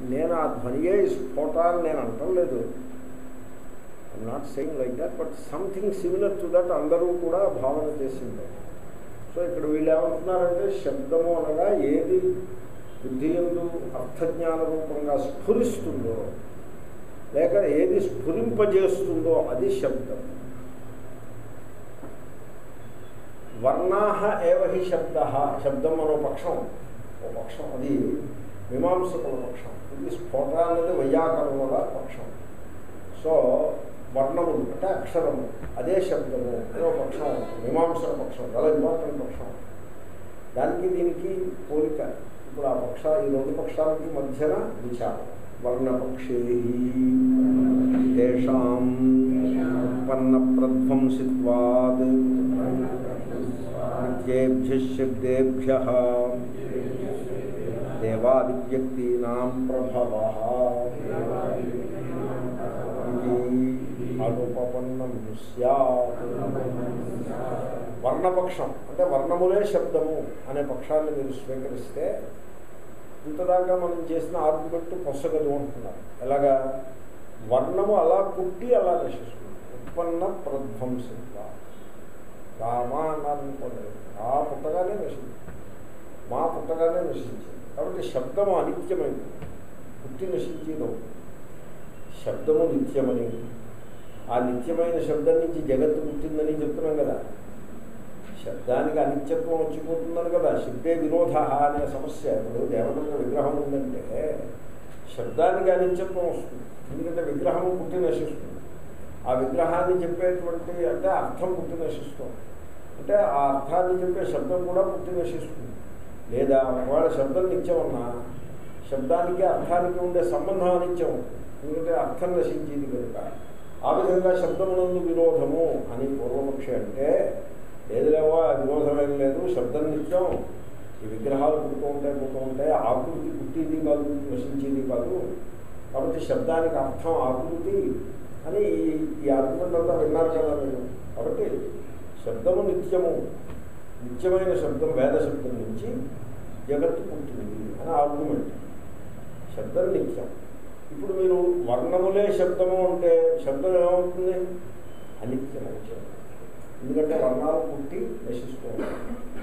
నేను ఆ ధ్వనియే స్ఫోట అని నేను అంటలేదు I'm not saying like that but something similar to that అందరూ కూడా భావన చేసింది సో ఇక్కడ వీళ్ళు ఏమంటున్నారంటే శబ్దము అనగా ఏది బుద్ధి ఎందు అర్థజ్ఞాన రూపంగా స్ఫురిస్తుందో లేక ఏది స్ఫురింపజేస్తుందో అది శబ్దం వర్ణాహ ఏవ హి శబ్ద శబ్దం అనో పక్షం ఓ పక్షం అది మీమాంసకుల పక్షం ఇది స్ఫోట అనేది వైయాకరణల పక్షం సో వర్ణములు అంటే అక్షరము అదే శబ్దము అనే ఒక పక్షం మీమాంసల పక్షం చాలా ఇంపార్టెంట్ పక్షం దానికి దీనికి పోలిక ఇప్పుడు ఆ పక్ష ఈ రెండు పక్షాలకి మధ్యన విచారం వర్ణపక్షే తేషాం ఉత్పన్న ప్రధ్వంసిత్వాద్ నిత్యేభ్య శబ్దేభ్య దేవాదివ్యక్తీనాం ప్రభవ ఇది అనుపపన్నం స్యాత్ వర్ణపక్షం అంటే వర్ణములే శబ్దము అనే పక్షాన్ని మీరు స్వీకరిస్తే ఇంతదాకా మనం చేసిన ఆర్గ్యుమెంట్ పొసగదు అంటున్నారు ఎలాగా వర్ణము అలా పుట్టి అలా నశిస్తుంది ఉత్పన్న ప్రధ్వంసిత్వ రామ అన్నారు అనుకోండి ఆ పుట్టగానే నశించింది మా పుట్టగానే నశించింది కాబట్టి శబ్దము అనిత్యమైంది పుట్టి నశించేది అవుతుంది శబ్దము నిత్యమని ఆ నిత్యమైన శబ్దం నుంచి జగత్తు పుట్టిందని చెప్తున్నాం కదా శబ్దానికి అనిత్యత్వం వచ్చిపోతుందని కదా శబ్దే విరోధ అనే సమస్య ఇప్పుడు దేవతలకు విగ్రహం ఉందంటే శబ్దానికి అనిత్యత్వం వస్తుంది ఎందుకంటే విగ్రహం పుట్టి నశిస్తుంది ఆ విగ్రహాన్ని చెప్పేటువంటి అంటే అర్థం పుట్టి నశిస్తుంది అంటే ఆ అర్థాన్ని చెప్పే శబ్దం కూడా పుట్టి నశిస్తుంది లేదా ఒకవేళ శబ్దం నిత్యమన్నా శబ్దానికి అర్థానికి ఉండే సంబంధం అనిత్యం ఎందుకంటే అర్థం నశించేది కనుక ఆ విధంగా శబ్దమునందు విరోధము అని పూర్వపక్షి అంటే లేదులేవో విరోధమేం లేదు శబ్దం నిత్యం ఈ విగ్రహాలు పుడుతూ ఉంటాయి పుడుతూ ఉంటాయి ఆకృతి పుట్టింది కాదు నశించేది కాదు కాబట్టి శబ్దానికి అర్థం ఆకృతి అని ఈ ఆర్గ్యుమెంట్ అంతా విన్నారు కదా మీరు కాబట్టి శబ్దము నిత్యము నిత్యమైన శబ్దం వేద శబ్దం నుంచి జగత్తు పుట్టింది అని ఆర్గ్యుమెంట్ శబ్దం నిత్యం ఇప్పుడు మీరు వర్ణములే శబ్దము అంటే శబ్దం ఏమవుతుంది అనిత్యం అవుతుంది ఎందుకంటే వర్ణాలు పుట్టి నశిస్తూ ఉంటాయి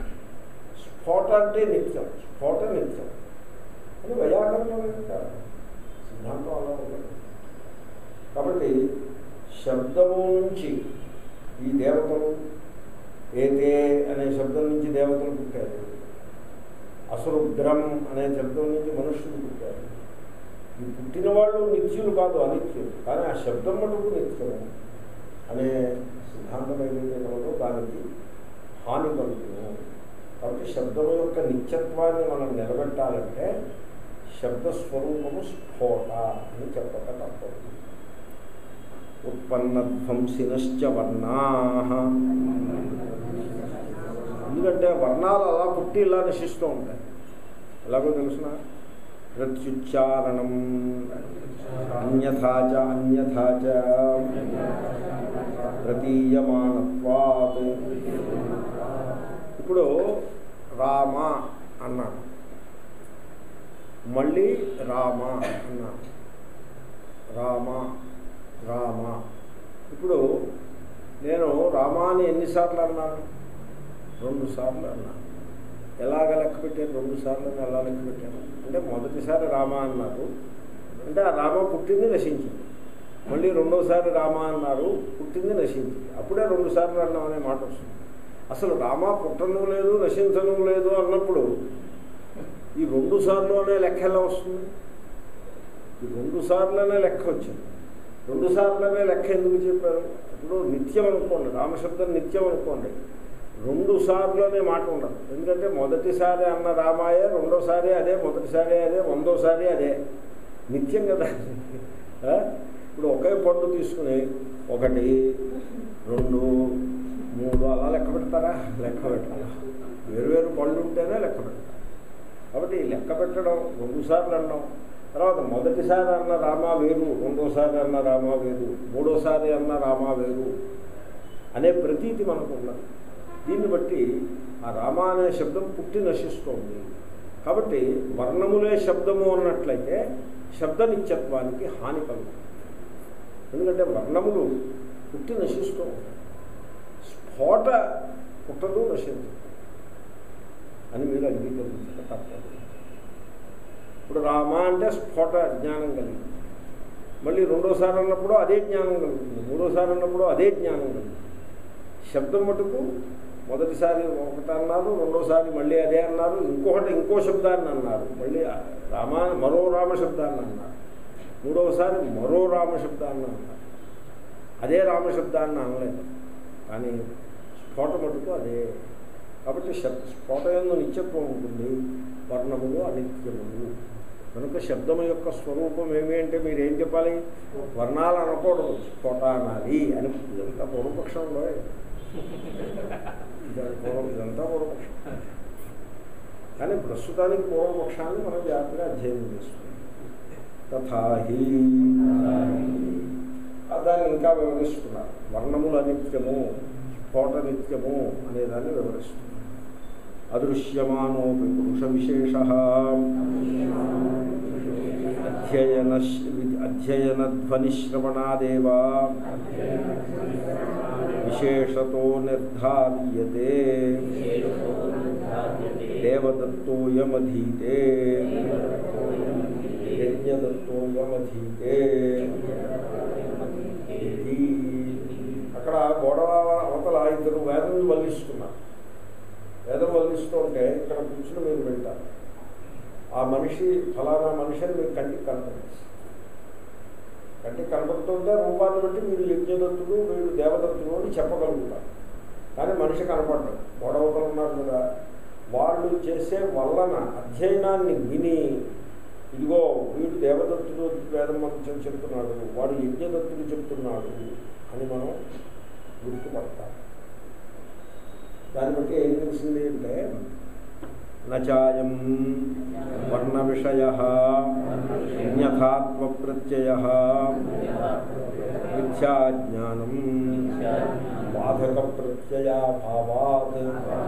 స్ఫోట అంటే నిత్యం స్ఫోట నిత్యం అని వైయాకరణం యొక్క సిద్ధాంతం అలా ఉండదు కాబట్టి శబ్దము నుంచి ఈ దేవతలు ఏతే అనే శబ్దం నుంచి దేవతలు పుట్టారు అసురుగ్రం అనే శబ్దం నుంచి మనుషులు పుట్టారు ఈ పుట్టిన వాళ్ళు నిత్యులు కాదు అనిత్యులు కానీ ఆ శబ్దం మటుకు నిత్యం అనే సిద్ధాంతం ఏదైతే కలదో దానికి హాని కలుగుతుంది కాబట్టి శబ్దం యొక్క నిత్యత్వాన్ని మనం నిలబెట్టాలంటే శబ్దస్వరూపము స్ఫోట అని చెప్పక తప్పదు ఉత్పన్న ధ్వంసినశ్చ వర్ణా ఎందుకంటే వర్ణాలు అలా పుట్టి ఇలా నశిస్తూ ఉంటాయి ఎలాగో తెలుసిన ప్రత్యుచ్చారణం అన్యథాచ అన్యథాచ ప్రతీయమానత్వాత్ ఇప్పుడు రామ అన్నాను మళ్ళీ రామ అన్నాను రామ రామ ఇప్పుడు నేను రామాని ఎన్నిసార్లు అన్నాను రెండు సార్లు అన్నాను ఎలాగ లెక్క పెట్టాను రెండు సార్లు ఎలా లెక్క పెట్టాను అంటే మొదటిసారి రామ అన్నారు అంటే ఆ రామ పుట్టింది నశించింది మళ్ళీ రెండోసారి రామ అన్నారు పుట్టింది నశించింది అప్పుడే రెండు సార్లు అన్నాం అనే మాట వస్తుంది అసలు రామ పుట్టను లేదు నశించను లేదు అన్నప్పుడు ఈ రెండు సార్లు అనే లెక్క ఎలా వస్తుంది ఈ రెండు సార్లు అనే లెక్క వచ్చింది రెండు సార్లు అనే లెక్క ఎందుకు చెప్పారు ఇప్పుడు నిత్యం అనుకోండి రామశబ్దం నిత్యం అనుకోండి రెండు సార్లు అనే మాట ఉండదు ఎందుకంటే మొదటిసారి అన్న రామాయే రెండోసారి అదే మొదటిసారి అదే వందోసారి అదే నిత్యం కదా ఆ? ఇప్పుడు ఒకే పండు తీసుకుని ఒకటి రెండు మూడు అలా లెక్క పెడతారా లెక్క పెట్టాలి వేరు వేరు పళ్ళు ఉంటేనే లెక్క పెడతారు కాబట్టి ఈ లెక్క పెట్టడం రెండుసార్లు అన్నాం తర్వాత మొదటిసారి అన్న రామా వేరు రెండోసారి అన్న రామా వేరు మూడోసారి అన్న రామా వేరు అనే ప్రతీతి మనకు ఉన్నది దీన్ని బట్టి ఆ రామ అనే శబ్దం పుట్టి నశిస్తోంది కాబట్టి వర్ణములే శబ్దము అన్నట్లయితే శబ్ద నిత్యత్వానికి హాని కలుగుతుంది ఎందుకంటే వర్ణములు పుట్టి నశిస్తూ ఉంటాయి స్ఫోట పుట్టదు నశించదు అని మీరు అంగీకరించక తప్పదు ఇప్పుడు రామ అంటే స్ఫోట జ్ఞానం కలిగింది మళ్ళీ రెండోసారి అన్నప్పుడు అదే జ్ఞానం కలుగుతుంది మూడోసారి అన్నప్పుడు అదే జ్ఞానం కలుగుతుంది శబ్దం మటుకు మొదటిసారి ఒకటి అన్నారు రెండోసారి మళ్ళీ అదే అన్నారు ఇంకొకటి ఇంకో శబ్దాన్ని అన్నారు మళ్ళీ రామా మరో రామ శబ్దాన్ని అన్నారు మూడవసారి మరో రామ శబ్దాన్ని అన్నారు అదే రామశబ్దాన్ని అనలేదు కానీ స్ఫోట మటుకు అదే కాబట్టి శబ్ స్ఫోట ఎందు నిత్యత్వం ఉంటుంది వర్ణములు అనిత్యములు కనుక శబ్దము యొక్క స్వరూపం ఏమి అంటే మీరు ఏం చెప్పాలి వర్ణాలు అనకూడదు స్ఫోట అనాలి అని ఇదంతా పూర్వపక్షంలో పూర్వం ఇదంతా పూర్వపక్షం కానీ ప్రస్తుతానికి పూర్వపక్షాన్ని మనం జాగ్రత్తగా అధ్యయనం చేస్తున్నాం తథాహి దాన్ని ఇంకా వివరిస్తున్నారు వర్ణముల నిత్యము స్ఫోట నిత్యము అనేదాన్ని వివరిస్తున్నారు అదృశ్యమానోపి పురుష విశేష అధ్యయన అధ్యయనధ్వనిశ్రవణాదేవా విశేషతో నిర్ధార్యతే దేవదత్తోయమధీతే యజ్ఞదత్తోయమధీతే ఇది అక్కడ గొడవ అవతల ఇద్దరు వేదం వల్లిస్తున్నారు వేదం వల్లిస్తుంటే ఇక్కడ కూర్చుని మీరు వింటారు ఆ మనిషి ఫలానా మనిషిని మీరు కంటికి కనపడదు కంటికి కనపడుతుంటే రూపాన్ని బట్టి మీరు యజ్ఞదత్తుడు వీడు దేవదత్తుడు అని చెప్పగలుగుతారు కానీ మనిషి కనపడ్డం గొడవతలు ఉన్నారు కదా వాళ్ళు చేసే వలన అధ్యయనాన్ని విని ఇదిగో వీడు దేవదత్తుడు వేదం మంత్రం చెప్తున్నాడు వాడు యజ్ఞదత్తుడు చెప్తున్నాడు అని మనం గుర్తుపడతాం దాన్ని బట్టి ఏం తెలిసింది అంటే నచాయం వర్ణ విషయ అన్యథాత్మ ప్రత్యయ మిథ్యాజ్ఞానం బాధక ప్రత్యయాభావాత్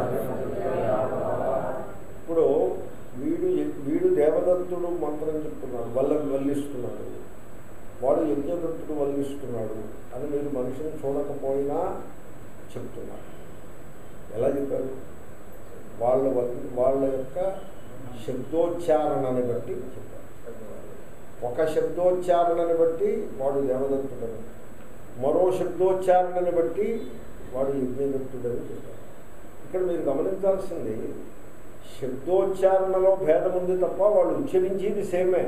ఇప్పుడు వీడు వీడు దేవదత్తుడు మంత్రం చెప్తున్నాడు వల్ల వల్లిస్తున్నాడు వాడు యజ్ఞదత్తుడు వల్లిస్తున్నాడు అని మీరు మనిషిని చూడకపోయినా చెప్తున్నారు ఎలా చెప్పారు వాళ్ళ వాళ్ళ యొక్క శబ్దోచ్చారణని బట్టి చెప్పారు ఒక శబ్దోచ్చారణని బట్టి వాడు దేవదత్తుడని మరో శబ్దోచ్చారణని బట్టి వాడు యజ్ఞదత్తుడని చెప్పారు ఇక్కడ మీరు గమనించాల్సింది శబ్దోచ్చారణలో భేదం ఉంది తప్ప వాళ్ళు ఉచ్చరించేది సేమే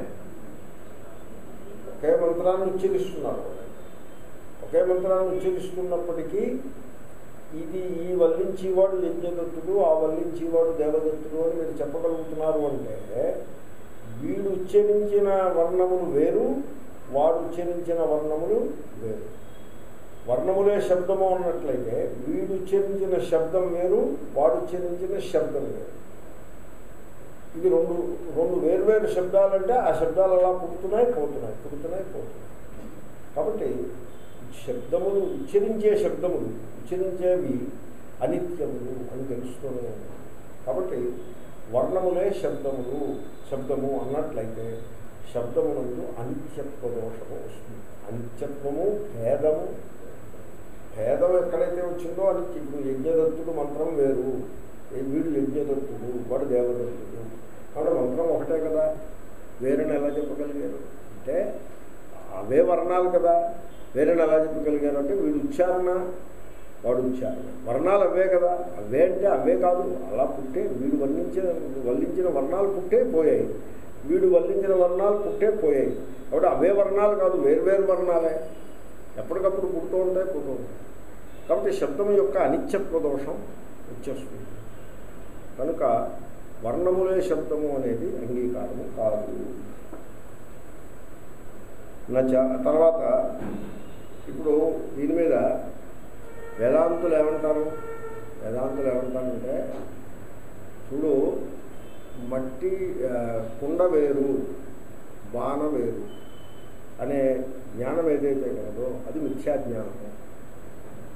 ఒకే మంత్రాన్ని ఉచ్చరిస్తున్నారు ఒకే మంత్రాన్ని ఉచ్చరిస్తున్నప్పటికీ ఇది ఈ వల్లించేవాడు యజ్ఞదత్తుడు ఆ వల్లించేవాడు దేవదత్తుడు అని మీరు చెప్పగలుగుతున్నారు అంటే వీడు ఉచ్చరించిన వర్ణములు వేరు వాడు ఉచ్చరించిన వర్ణములు వేరు వర్ణములే శబ్దము అన్నట్లయితే వీడు ఉచ్చరించిన శబ్దం వేరు వాడు ఉచ్చరించిన శబ్దం వేరు ఇది రెండు రెండు వేర్వేరు శబ్దాలంటే ఆ శబ్దాలు అలా పుడుతున్నాయి పోతున్నాయి పుడుతున్నాయి పోతున్నాయి కాబట్టి శబ్దములు ఉచ్చరించే శబ్దములు ఉచ్చరించేవి అనిత్యములు అని తెలుస్తూనే ఉన్నాయి కాబట్టి వర్ణములే శబ్దములు శబ్దము అన్నట్లయితే శబ్దమునందు అనిత్యత్వ దోషము వస్తుంది అనిత్యత్వము భేదము భేదం ఎక్కడైతే వచ్చిందో అని ఇప్పుడు యజ్ఞదత్తుడు మంత్రం వేరు వీడు యజ్ఞదత్తుడు వాడు దేవదత్తుడు కాబట్టి మంత్రం ఒకటే కదా వేరేని ఎలా చెప్పగలిగారు అంటే అవే వర్ణాలు కదా వేరేని ఎలా చెప్పగలిగారు అంటే వీడు ఉచ్చారణ వాడు ఉచ్చారణ వర్ణాలు అవే కదా అవే అంటే అవే కాదు అలా పుట్టే వీడు వర్ణించిన వల్లించిన వర్ణాలు పుట్టే పోయాయి వీడు వల్లించిన వర్ణాలు పుట్టే పోయాయి కాబట్టి అవే వర్ణాలు కాదు వేరువేరు వర్ణాలే ఎప్పటికప్పుడు పుడుతూ ఉంటాయి పుడుతూ ఉంటాయి కాబట్టి శబ్దం యొక్క అనిత్యత్వ దోషం వచ్చేస్తుంది కనుక వర్ణములే శబ్దము అనేది అంగీకారము కాదు నచ తర్వాత ఇప్పుడు దీని మీద వేదాంతులు ఏమంటారు వేదాంతులు ఏమంటారంటే చూడు మట్టి కుండ వేరు బాణ వేరు అనే జ్ఞానం ఏదైతే కలదో అది మిథ్యాజ్ఞానము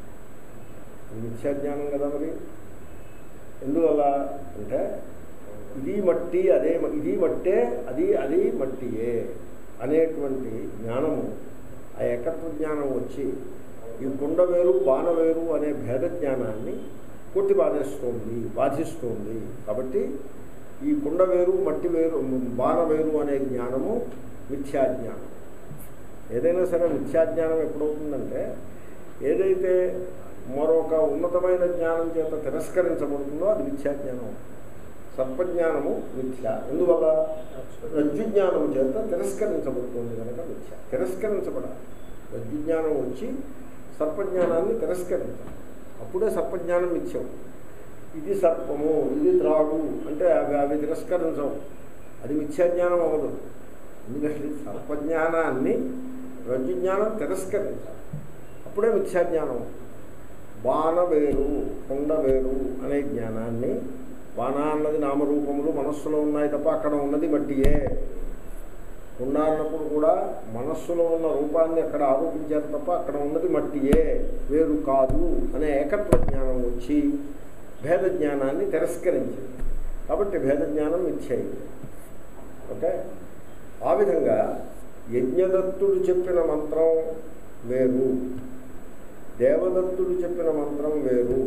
మిథ్యాజ్ఞానం కదా మరి ఎందువల్ల అంటే ఇది మట్టి అదే మ- ఇది మట్టే అది అది మట్టియే అనేటువంటి జ్ఞానము ఆ ఏకత్వ జ్ఞానం వచ్చి ఈ కుండ వేరు బాణ వేరు అనే భేద జ్ఞానాన్ని కొట్టి బాధేస్తోంది బాధిస్తోంది కాబట్టి ఈ కుండ వేరు మట్టి వేరు బాణ వేరు అనే జ్ఞానము మిథ్యాజ్ఞానం ఏదైనా సరే మిథ్యాజ్ఞానం ఎప్పుడవుతుందంటే ఏదైతే మరొక ఉన్నతమైన జ్ఞానం చేత తిరస్కరించబడుతుందో అది మిథ్యాజ్ఞానం సర్పజ్ఞానము మిథ్య ఎందువల్ల రజ్జుజ్ఞానం చేత తిరస్కరించబడుతుంది కనుక మిథ్య తిరస్కరించబడాలి రజ్జుజ్ఞానం వచ్చి సర్పజ్ఞానాన్ని తిరస్కరించాలి అప్పుడే సర్పజ్ఞానం మిథ్యం ఇది సర్పము ఇది త్రాడు అంటే అవి అవి తిరస్కరించవు అది మిథ్యాజ్ఞానం అవ్వదు ఎందుకంటే సర్పజ్ఞానాన్ని రజ్జుజ్ఞానం తిరస్కరించాలి అప్పుడే మిథ్యాజ్ఞానం బాణ వేరు కొండ వేరు అనే జ్ఞానాన్ని బాణ అన్నది నామరూపములు మనస్సులో ఉన్నాయి తప్ప అక్కడ ఉన్నది మట్టియే కుండ అన్నప్పుడు కూడా మనస్సులో ఉన్న రూపాన్ని అక్కడ ఆరోపించారు తప్ప అక్కడ ఉన్నది మట్టియే వేరు కాదు అనే ఏకత్వ జ్ఞానం వచ్చి భేద జ్ఞానాన్ని తిరస్కరించింది కాబట్టి భేద జ్ఞానం మిథ్యయింది ఓకే ఆ విధంగా యజ్ఞదత్తుడు చెప్పిన మంత్రం వేరు దేవదత్తుడు చెప్పిన మంత్రం వేరు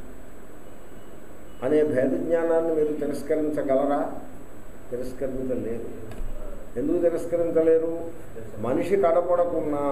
అనే భేద జ్ఞానాన్ని మీరు తిరస్కరించగలరా తిరస్కరించలేరు ఎందుకు తిరస్కరించలేరు మనిషి కడపడకున్నా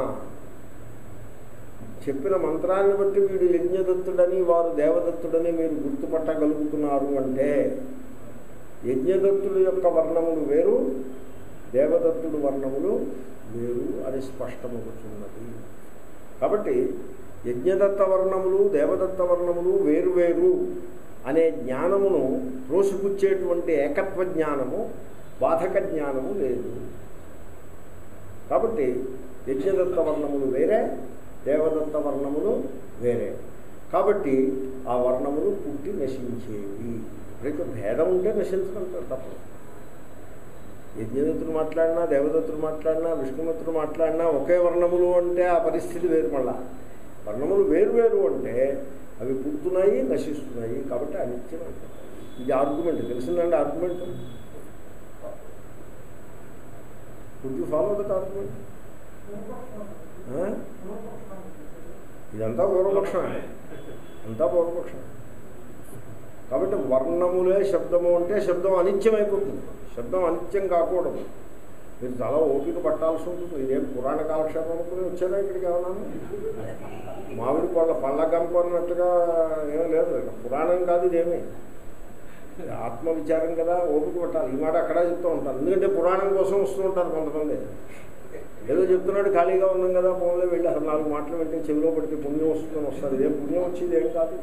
చెప్పిన మంత్రాన్ని బట్టి వీడు యజ్ఞదత్తుడని వారు దేవదత్తుడని మీరు గుర్తుపట్టగలుగుతున్నారు అంటే యజ్ఞదత్తుడు యొక్క వర్ణములు వేరు దేవదత్తుడు వర్ణములు వేరు అని స్పష్టమవుతున్నది కాబట్టి యజ్ఞదత్త వర్ణములు దేవదత్త వర్ణములు వేరు వేరు అనే జ్ఞానమును రోసిపుచ్చేటువంటి ఏకత్వ జ్ఞానము బాధక జ్ఞానము లేదు కాబట్టి యజ్ఞదత్త వర్ణములు వేరే దేవదత్త వర్ణములు వేరే కాబట్టి ఆ వర్ణములు పుట్టి నశించేవి ఎప్పుడైతే భేదం ఉంటే నశించడం తప్ప యజ్ఞదత్తుడు మాట్లాడినా దేవదత్తుడు మాట్లాడినా విష్ణుమత్తుడు మాట్లాడినా ఒకే వర్ణములు అంటే ఆ పరిస్థితి వేరు మళ్ళా వర్ణములు వేరు వేరు అంటే అవి పుడుతున్నాయి నశిస్తున్నాయి కాబట్టి అనిత్యం అంటే ఇది ఆర్గ్యుమెంట్ తెలిసిందండి argument would you follow that argument ఇదంతా పూర్వపక్షమే అంతా పూర్వపక్షం కాబట్టి వర్ణములే శబ్దము అంటే శబ్దం అనిత్యం అయిపోతుంది శబ్దం అనిత్యం కాకూడదు మీరు చాలా ఓపిక పట్టాల్సి ఉంటుంది ఇదేం పురాణ కాలక్షేపం అనుకుని వచ్చారా ఇక్కడికి ఏమన్నా మామిడి పళ్ళ పళ్ళ గంప అన్నట్టుగా ఏం లేదు పురాణం కాదు ఇదేమీ ఆత్మవిచారం కదా ఓపిక పట్టాలి ఈ మాట అక్కడ చెప్తూ ఉంటాను ఎందుకంటే పురాణం కోసం వస్తూ ఉంటారు కొంతమంది ఏదో చెప్తున్నాడు ఖాళీగా ఉన్నాం కదా ఫోన్లో వెళ్ళి అసలు నాలుగు మాటలు వింటే చెవిలో పడితే పుణ్యం వస్తుందని వస్తారు ఇదేం పుణ్యం వచ్చేది ఏం కాదు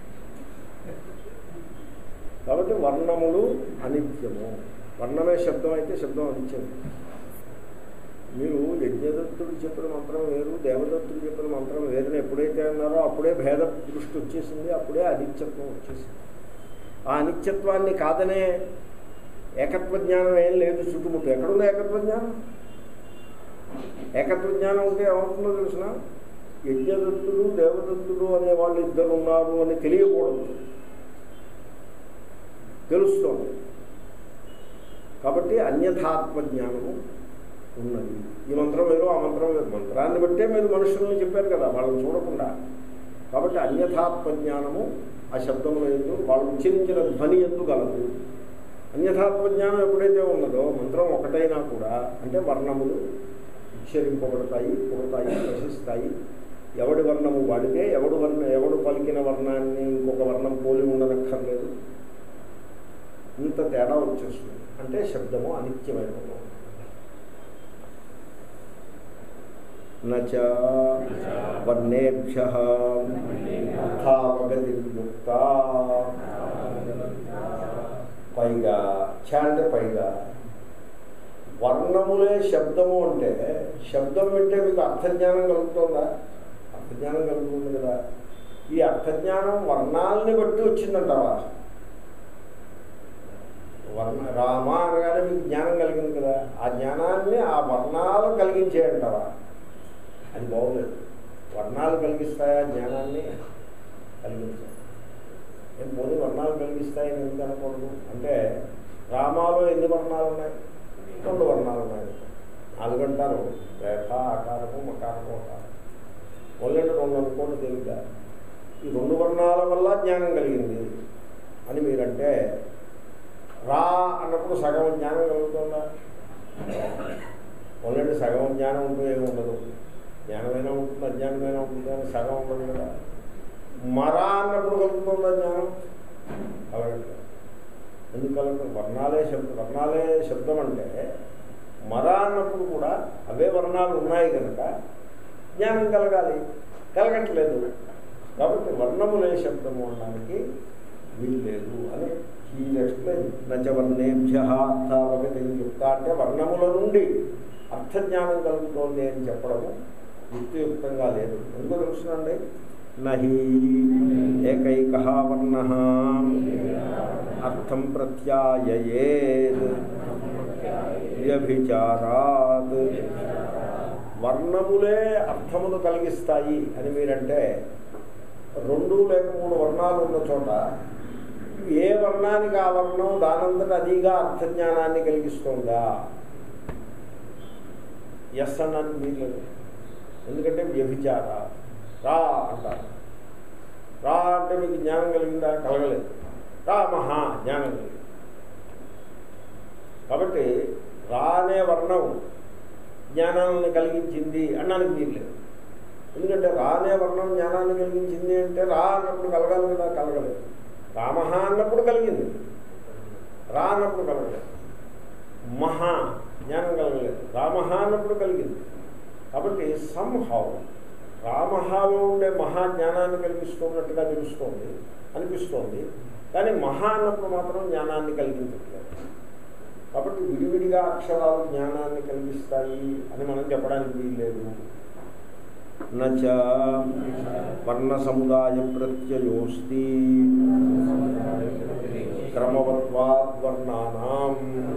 కాబట్టి వర్ణములు అనిత్యము వర్ణమే శబ్దం అయితే శబ్దం అనిత్యం మీరు యజ్ఞదత్తుడు చెప్పిన మంత్రం వేరు దేవదత్తుడు చెప్పిన మంత్రం వేరుని ఎప్పుడైతే అన్నారో అప్పుడే భేద దృష్టి వచ్చేసింది అప్పుడే అనిత్యత్వం వచ్చేసింది ఆ అనిత్యత్వాన్ని కాదనే ఏకత్వ జ్ఞానం ఏం లేదు చుట్టుముట్టు ఎక్కడుంది ఏకత్వ జ్ఞానం ఏకత్వ జ్ఞానం ఉంటే ఏమవుతుందో తెలిసిన యజ్ఞదత్తుడు దేవదత్తుడు అనే వాళ్ళు ఇద్దరు ఉన్నారు అని తెలియకూడదు తెలుస్తోంది కాబట్టి అన్యథాత్మ జ్ఞానము ఉన్నది ఈ మంత్రం వేరు ఆ మంత్రం వేరు మంత్రాన్ని బట్టే మీరు మనుషుల్ని చెప్పారు కదా వాళ్ళని చూడకుండా కాబట్టి అన్యథాత్మ జ్ఞానము ఆ శబ్దముల ఎందు వాళ్ళు ఉచ్చరించిన ధ్వని ఎందు గలదు అన్యథాత్మ జ్ఞానం ఎప్పుడైతే ఉన్నదో మంత్రం ఒకటైనా కూడా అంటే వర్ణములు ఉచ్చరింపబడతాయి పుడతాయి నశిస్తాయి ఎవడి వర్ణము వాడితే ఎవడు వర్ణ ఎవడు పలికిన వర్ణాన్ని ఇంకొక వర్ణం పోలి ఉండనక్కర్లేదు ఇంత తేడా వచ్చేస్తుంది అంటే శబ్దము అనిత్యమైనది నచ వర్ణేభ్య అర్థావగతియుక్త పైగా ఛ అంటే పైగా వర్ణములే శబ్దము అంటే శబ్దం వింటే మీకు అర్థజ్ఞానం కలుగుతుందా అర్థజ్ఞానం కలుగుతుంది కదా ఈ అర్థజ్ఞానం వర్ణాలని బట్టి వచ్చిందంటావా వర్ణ రామ అనగానే మీకు జ్ఞానం కలిగింది కదా ఆ జ్ఞానాన్ని ఆ వర్ణాలు కలిగించేయంటావా అది బాగోలేదు వర్ణాలు కలిగిస్తాయా జ్ఞానాన్ని కలిగించాయి ఏం పోనీ వర్ణాలు కలిగిస్తాయని ఎందుకు అనకూడదు అంటే రామాలో ఎన్ని వర్ణాలు ఉన్నాయి రెండు వర్ణాలు ఉన్నాయి నాలుగు అంటారు రేఖ ఆకారము మకారము ఆకారం మొదలెండు రెండు అనుకోండి తెలియక ఈ రెండు వర్ణాల వల్ల జ్ఞానం కలిగింది అని మీరంటే రా అన్నప్పుడు సగం జ్ఞానం కలుగుతుందా మొదలెండు సగం జ్ఞానం ఉంటూ ఏమి ఉండదు జ్ఞానమైనా ఉంటుంది అజ్ఞానమైనా ఉంటుంది కానీ సగం ఉండదు కదా మరా అన్నప్పుడు కలుగుతుందా జ్ఞానం కలగట్లేదు ఎందుకు కలగదు వర్ణాలే శబ్దం వర్ణాలే శబ్దం అంటే మరా అన్నప్పుడు కూడా అవే వర్ణాలు ఉన్నాయి కనుక జ్ఞానం కలగాలి కలగట్లేదు కాబట్టి వర్ణములే శబ్దము అనడానికి వీలు లేదు అని ఈ ఎక్స్ప్లెయిన్ నచవర్ణేభ్య అర్థావగతి యుక్త అంటే వర్ణముల నుండి అర్థజ్ఞానం కలుగుతోంది అని చెప్పడము యుక్తియుక్తంగా లేదు ఎందుకో తెలుసునండి నహి ఏకైక వర్ణ అర్థం ప్రత్యాయేద్ వ్యభిచారాత్ వర్ణములే అర్థమును కలిగిస్తాయి అని మీరంటే రెండు లేక మూడు వర్ణాలు ఉన్న చోట ఏ వర్ణానికి ఆ వర్ణం దానంతట అదిగా అర్థజ్ఞానాన్ని కలిగిస్తుందా ఎస్ అన్నాను మీరు ఎందుకంటే వ్యభిచార రా అంటారు రా అంటే మీకు జ్ఞానం కలిగిందా కలగలేదు రా మహా జ్ఞానం కలిగింది కాబట్టి రా అనే వర్ణం జ్ఞానాన్ని కలిగించింది అన్నానికి మీరు లేదు ఎందుకంటే రా అనే వర్ణం జ్ఞానాన్ని కలిగించింది అంటే రా అన్నప్పుడు కలగాలి కదా కలగలేదు రామహ అన్నప్పుడు కలిగింది రా అన్నప్పుడు కలగలేదు మహా జ్ఞానం కలగలేదు రామహ అన్నప్పుడు కలిగింది కాబట్టి సంహౌ రామహాలో ఉండే మహా జ్ఞానాన్ని కలిగిస్తున్నట్టుగా తెలుస్తోంది అనిపిస్తోంది కానీ మహా అన్నప్పుడు మాత్రం జ్ఞానాన్ని కలిగించట్లేదు కాబట్టి విడివిడిగా అక్షరాలు జ్ఞానాన్ని కలిగిస్తాయి అని మనం చెప్పడానికి వీల్లేదు నచ వర్ణ సముదాయ ప్రత్యయోస్తి క్రమవత్వాద్వర్ణానాం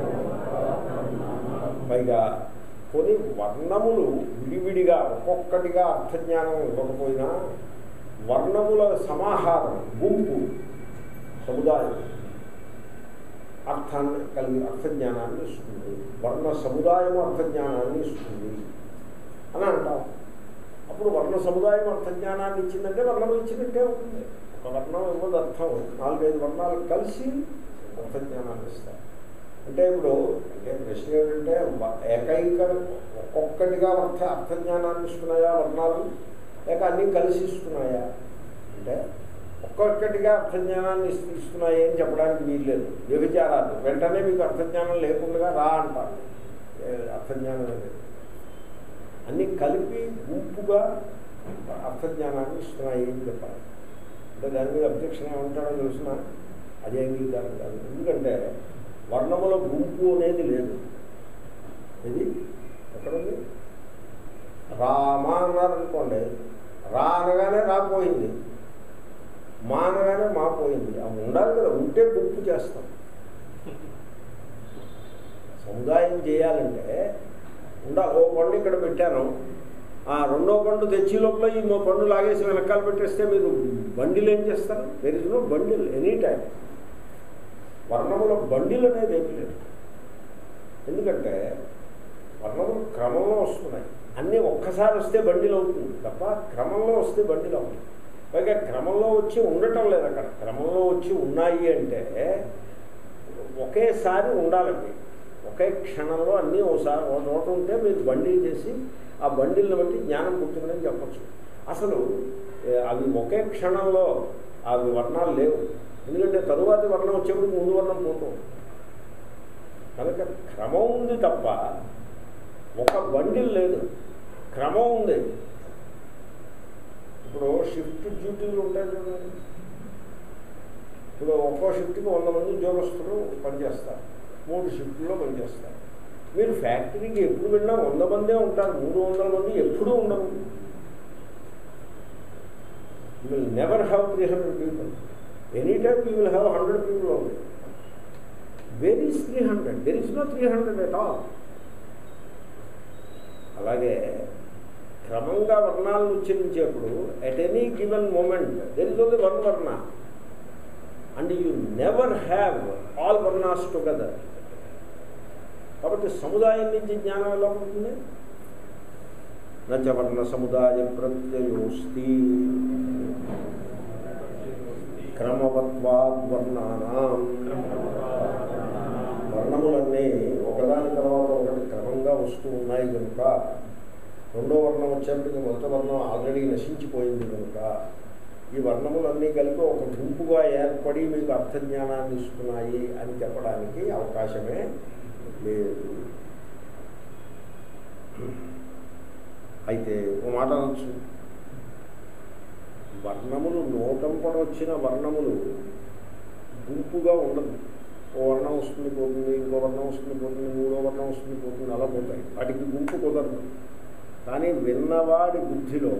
పైగా కొన్ని వర్ణములు విడివిడిగా ఒక్కొక్కటిగా అర్థజ్ఞానం ఇవ్వకపోయినా వర్ణముల సమాహారం గుంపు సముదాయం అర్థాన్ని కలిగి అర్థజ్ఞానాన్ని ఇస్తుంది వర్ణ సముదాయం అర్థజ్ఞానాన్ని ఇస్తుంది అని అంటాం అప్పుడు వర్ణ సముదాయం అర్థజ్ఞానాన్ని ఇచ్చిందంటే వర్ణం ఇచ్చినట్టే అవుతుంది ఒక వర్ణం ఇవ్వదు అర్థం నాలుగైదు వర్ణాలు కలిసి అర్థజ్ఞానాన్ని ఇస్తాయి అంటే ఇప్పుడు అంటే ప్రశ్న ఏమిటంటే ఏకైక ఒక్కొక్కటిగా అర్థ అర్థజ్ఞానాన్ని ఇస్తున్నాయా వర్ణాలు లేక అన్నీ కలిసి ఇస్తున్నాయా అంటే ఒక్కొక్కటిగా అర్థజ్ఞానాన్ని ఇస్తున్నాయి అని చెప్పడానికి వీల్లేదు వ్యభిచారాలు వెంటనే మీకు అర్థజ్ఞానం లేకుండా రా అంటారు అర్థజ్ఞానం అనేది అన్నీ కలిపి గుంపుగా అర్థజ్ఞానాన్ని ఇస్తున్నాయి అని చెప్పాలి అంటే దాని మీద అబ్జెక్షన్ ఏమంటాడో తెలిసిన అదే అంగీకారం కాదు ఎందుకంటే వర్ణముల గుంపు అనేది లేదు ఇది ఎక్కడుంది రామ అన్నారనుకోండి రా అనగానే రాపోయింది మా అనగానే మా పోయింది అవి ఉండాలి కదా ఉంటే గుంపు చేస్తాం సముదాయం చేయాలంటే ఉండాలి ఓ పండు ఇక్కడ పెట్టాను ఆ రెండో పండు తెచ్చి లోపల ఈ మా పండు లాగేసి వెనకాల పెట్టేస్తే మీరు బండిలు ఏం చేస్తారు there is no bundle any time వర్ణముల బండిల్ అనేది ఏమీ లేదు ఎందుకంటే వర్ణములు క్రమంలో వస్తున్నాయి అన్నీ ఒక్కసారి వస్తే బండిలు అవుతుంది తప్ప క్రమంలో వస్తే బండిలు అవుతుంది పైగా క్రమంలో వచ్చి ఉండటం లేదు అక్కడ క్రమంలో వచ్చి ఉన్నాయి అంటే ఒకేసారి ఉండాలండి ఒకే క్షణంలో అన్నీ ఓసారి ఒక చోట ఉంటే మీరు బండిల్ చేసి ఆ బండిల్ని బట్టి జ్ఞానం పుట్టిందని చెప్పచ్చు అసలు అవి ఒకే క్షణంలో అవి వర్ణాలు లేవు ఎందుకంటే తరువాతి వర్ణం వచ్చేప్పుడు ముందు వర్ణం పోతాం కనుక క్రమం ఉంది తప్ప ఒక బండిల్ లేదు క్రమం ఉంది ఇప్పుడు షిఫ్ట్ డ్యూటీలు ఉంటాయి చూడండి ఇప్పుడు ఒక్కో షిఫ్ట్కి వంద మంది ఉద్యోగస్తులు పనిచేస్తారు మూడు షిఫ్ట్లో పనిచేస్తారు మీరు ఫ్యాక్టరీకి ఎప్పుడు వెళ్ళినా వంద మందే ఉంటారు మూడు వందల మంది ఎప్పుడూ ఉండరు you will never have three hundred people any time you will have hundred people only where is three hundred there is no three hundred at all అలాగే క్రమంగా వర్ణాలను ఉచ్చరించేప్పుడు at any given moment there is only one వర్ణ and you never have all వర్ణాస్ together కాబట్టి సముదాయం నుంచి జ్ఞానం ఎలా ఉంటుంది నచ వర్ణ సముదాయ ప్రత్యయోస్తి క్రమవత్వాద్ వర్ణానాం వర్ణములన్నీ ఒకదాని తర్వాత ఒకటి క్రమంగా వస్తూ ఉన్నాయి కనుక రెండో వర్ణం వచ్చేప్పటికి మొదటి వర్ణం ఆల్రెడీ నశించిపోయింది కనుక ఈ వర్ణములన్నీ కలిపి ఒక గుంపుగా ఏర్పడి మీకు అర్థజ్ఞానాన్ని ఇస్తున్నాయి అని చెప్పడానికి అవకాశమే లేదు అయితే ఓ మాట అనొచ్చు వర్ణములు నోటంపడ వచ్చిన వర్ణములు గుంపుగా ఉండదు ఓ వర్ణం వస్తుంది పోతుంది ఇంకో వర్ణం వస్తుంది పోతుంది మూడో వర్ణం వస్తుంది పోతుంది అలా పోతాయి వాటికి గుంపు కుదరదు కానీ విన్నవాడి బుద్ధిలో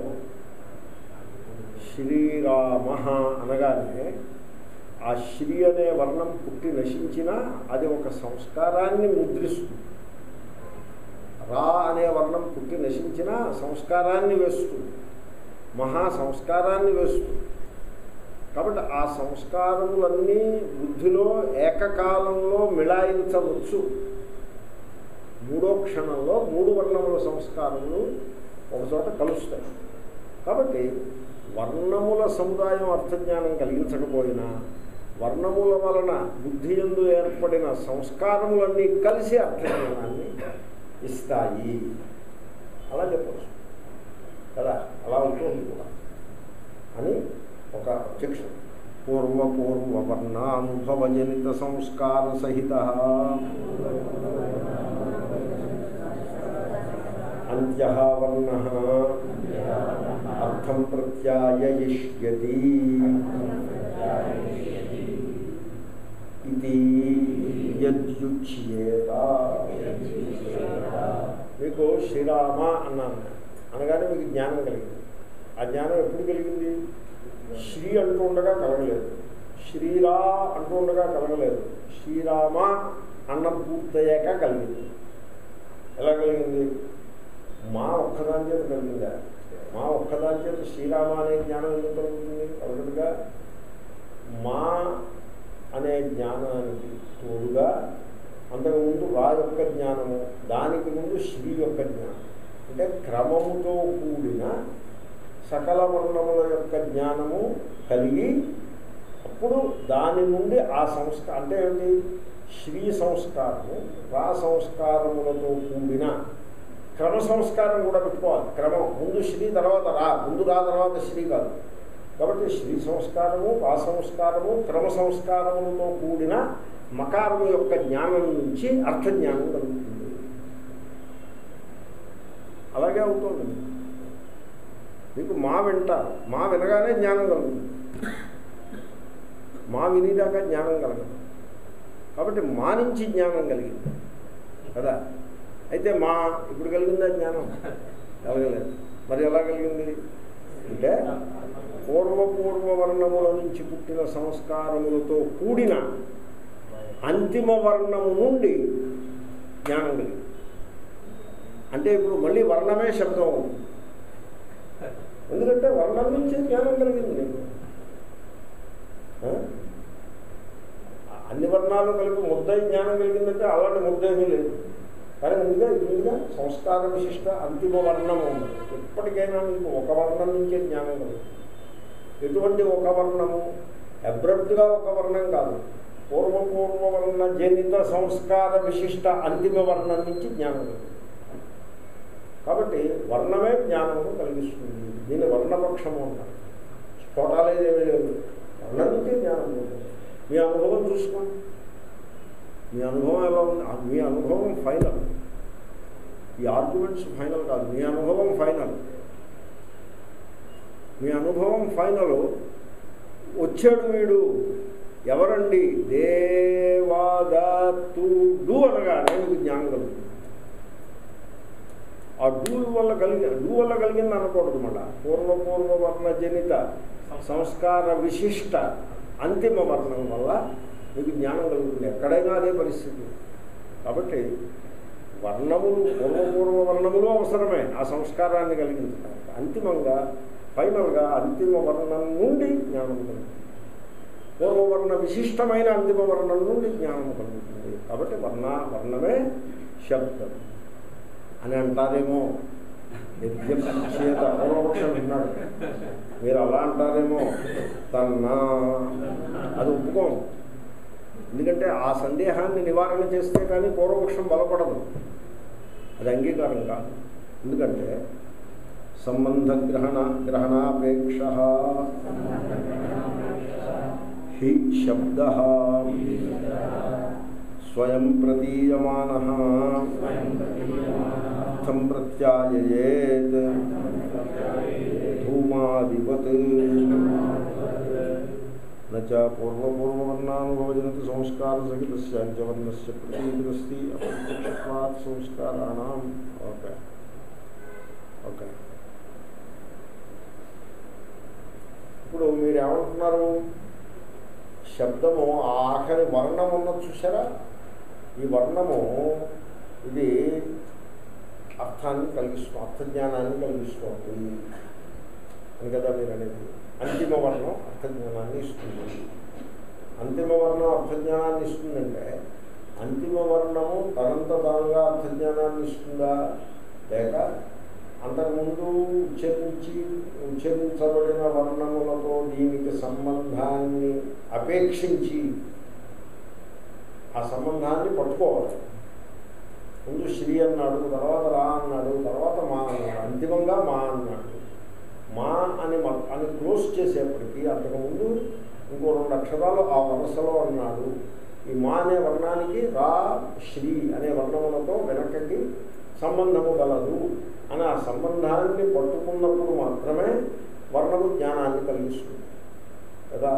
శ్రీరామ అనగానే ఆ శ్రీ అనే వర్ణం పుట్టి నశించినా అది ఒక సంస్కారాన్ని ముద్రిస్తుంది రా అనే వర్ణం పుట్టి నశించినా సంస్కారాన్ని వేస్తుంది మహా సంస్కారాన్ని వేస్తుంది కాబట్టి ఆ సంస్కారములన్నీ బుద్ధిలో ఏకకాలంలో మిళాయించవచ్చు మూడో క్షణంలో మూడు వర్ణముల సంస్కారములు ఒకచోట కలుస్తాయి కాబట్టి వర్ణముల సముదాయం అర్థజ్ఞానం కలిగించకపోయినా వర్ణముల వలన బుద్ధి ఎందు ఏర్పడిన సంస్కారములన్నీ కలిసి అర్థజ్ఞానాన్ని ఇస్తాయి అలా చెప్పచ్చు కదా అలా ఉంటుంది కూడా అని ఒక అబ్జెక్షన్ పూర్వపూర్వ వర్ణానుభవజనిత సంస్కార సహిత అంత్య వర్ణ అర్థం ప్రత్యాయయిష్యతి ఇది యద్యుచ్యేత మీకు శ్రీరామ అన్నాను అనగానే మీకు జ్ఞానం కలిగింది ఆ జ్ఞానం ఎప్పుడు కలిగింది శ్రీ అంటూ ఉండగా కలగలేదు శ్రీరా అంటూ ఉండగా కలగలేదు శ్రీరామ అన్నం పూర్తయ్యాక కలిగింది ఎలా కలిగింది మా ఒక్కదాని చేత కలిగిందా మా ఒక్కదాని చేత శ్రీరామ అనే జ్ఞానం ఎందుకు కలుగుతుంది కలగదుగా మా అనే జ్ఞానానికి తోడుగా అంతకుముందు రా యొక్క జ్ఞానము దానికి ముందు శ్రీ యొక్క జ్ఞానం అంటే క్రమముతో కూడిన సకల వర్ణముల యొక్క జ్ఞానము కలిగి అప్పుడు దాని నుండి ఆ సంస్కారం అంటే ఏమిటి శ్రీ సంస్కారము రా సంస్కారములతో కూడిన క్రమ సంస్కారం కూడా పెట్టుకోవాలి క్రమం ముందు శ్రీ తర్వాత రా ముందు రా తర్వాత శ్రీ కాదు కాబట్టి శ్రీ సంస్కారము రా సంస్కారము క్రమ సంస్కారములతో కూడిన మకారము యొక్క జ్ఞానం నుంచి అర్థజ్ఞానం కలుగుతుంది అలాగే అవుతుంది మీకు మా వింటారు మా వినగానే జ్ఞానం కలుగుతుంది మా వినిదాకా జ్ఞానం కలగదు కాబట్టి మా నుంచి జ్ఞానం కలిగింది కదా అయితే మా ఇప్పుడు కలిగిందా జ్ఞానం కలగలేదు మరి ఎలా కలిగింది అంటే పూర్వపూర్వ వర్ణముల నుంచి పుట్టిన సంస్కారములతో కూడిన అంతిమ వర్ణము నుండి జ్ఞానం కలిగింది అంటే ఇప్పుడు మళ్ళీ వర్ణమే శబ్దం అవుతుంది ఎందుకంటే వర్ణం నుంచి జ్ఞానం కలిగింది నీకు అన్ని వర్ణాలు కలిపి ముద్ద జ్ఞానం కలిగిందంటే అలాంటి ముద్ద ఏమీ లేదు కానీ ముందుగా ముందుగా సంస్కార విశిష్ట అంతిమ వర్ణము ఉన్నది ఎప్పటికైనా మీకు ఒక వర్ణం నుంచే జ్ఞానం కలుగుతుంది ఎటువంటి ఒక వర్ణము అబ్రప్ట్గా ఒక వర్ణం కాదు పూర్వపూర్వ వర్ణ జనిత సంస్కార విశిష్ట అంతిమ వర్ణం నుంచి జ్ఞానం కలుగుతుంది కాబట్టి వర్ణమే జ్ఞానము కలిగిస్తుంది దీన్ని వర్ణపక్షము అంటారు స్ఫోటాలేదేమీ లేదు వర్ణం నుంచే జ్ఞానం ఉంటుంది మీ అనుభవం చూసుకోండి మీ అనుభవం ఎలా ఉంది మీ అనుభవం ఫైనల్ ఈ ఆర్గ్యుమెంట్స్ ఫైనల్ కాదు మీ అనుభవం ఫైనల్ మీ అనుభవం ఫైనల్ వచ్చాడు వీడు ఎవరండి దేవాదతుడు అనగానే మీకు జ్ఞానం కలుగుతుంది ఆ డూ వల్ల కలిగి డూ వల్ల కలిగింది అనకూడదు మళ్ళా పూర్వపూర్వ వర్ణ జనిత సంస్కార విశిష్ట అంతిమ వర్ణం వల్ల మీకు జ్ఞానం కలుగుతుంది ఎక్కడైనా అదే పరిస్థితి కాబట్టి వర్ణములు పూర్వపూర్వ వర్ణములు అవసరమే ఆ సంస్కారాన్ని కలిగించడానికి అంతిమంగా ఫైనల్గా అంతిమ వర్ణం నుండి జ్ఞానం కలుగుతుంది పూర్వవర్ణ విశిష్టమైన అంతిమ వర్ణం నుండి జ్ఞానం కలుగుతుంది కాబట్టి వర్ణ వర్ణమే శబ్దం అని అంటారేమో యజ్ఞపక్షేత పూర్వపక్షం విన్నాడు మీరు అలా అంటారేమో తన్నా అది ఒప్పుకోం ఎందుకంటే ఆ సందేహాన్ని నివారణ చేస్తే కానీ పూర్వపక్షం బలపడదు అది అంగీకారం కాదు ఎందుకంటే సంబంధ గ్రహణ గ్రహణాపేక్ష హి శబ్ద స్వయం ప్రతీయమాన అర్థం ప్రత్యాయేత్ ధూమాదివత్ నచ పూర్వపూర్వవర్ణానుభవజనతి సంస్కార సహితస్యాంచవర్ణస్య ప్రతీతిరస్తి అప్రత్యక్షత్వాత్ సంస్కారాణం ఓకే ఓకే ఇప్పుడు మీరు ఏమంటున్నారు శబ్దము ఆ ఆఖరి వర్ణం ఉన్నది చూసారా ఈ వర్ణము ఇది అర్థాన్ని కలిగిస్తూ అర్థజ్ఞానాన్ని కలిగిస్తుంది అని కదా మీరు అనేది అంతిమ వర్ణం అర్థజ్ఞానాన్ని ఇస్తుంది అంతిమ వర్ణం అర్థజ్ఞానాన్ని ఇస్తుందంటే అంతిమ వర్ణము తనంత తానుగా అర్థజ్ఞానాన్ని ఇస్తుందా లేక అంతకుముందు ఉచ్చరించి ఉచ్చరించబడిన వర్ణములతో దీనికి సంబంధాన్ని అపేక్షించి ఆ సంబంధాన్ని పట్టుకోవాలి ముందు శ్రీ అన్నాడు తర్వాత రా అన్నాడు తర్వాత మా అన్నాడు అంతిమంగా మా అన్నాడు మా అని మ- అని క్లోజ్ చేసేప్పటికీ అంతకుముందు ఇంకో రెండు అక్షరాలు ఆ వరుసలో అన్నాడు ఈ మా అనే వర్ణానికి రా శ్రీ అనే వర్ణములతో వెనకకి సంబంధము గలదు అని ఆ సంబంధాన్ని పట్టుకున్నప్పుడు మాత్రమే వర్ణము జ్ఞానాన్ని కలిగిస్తుంది కదా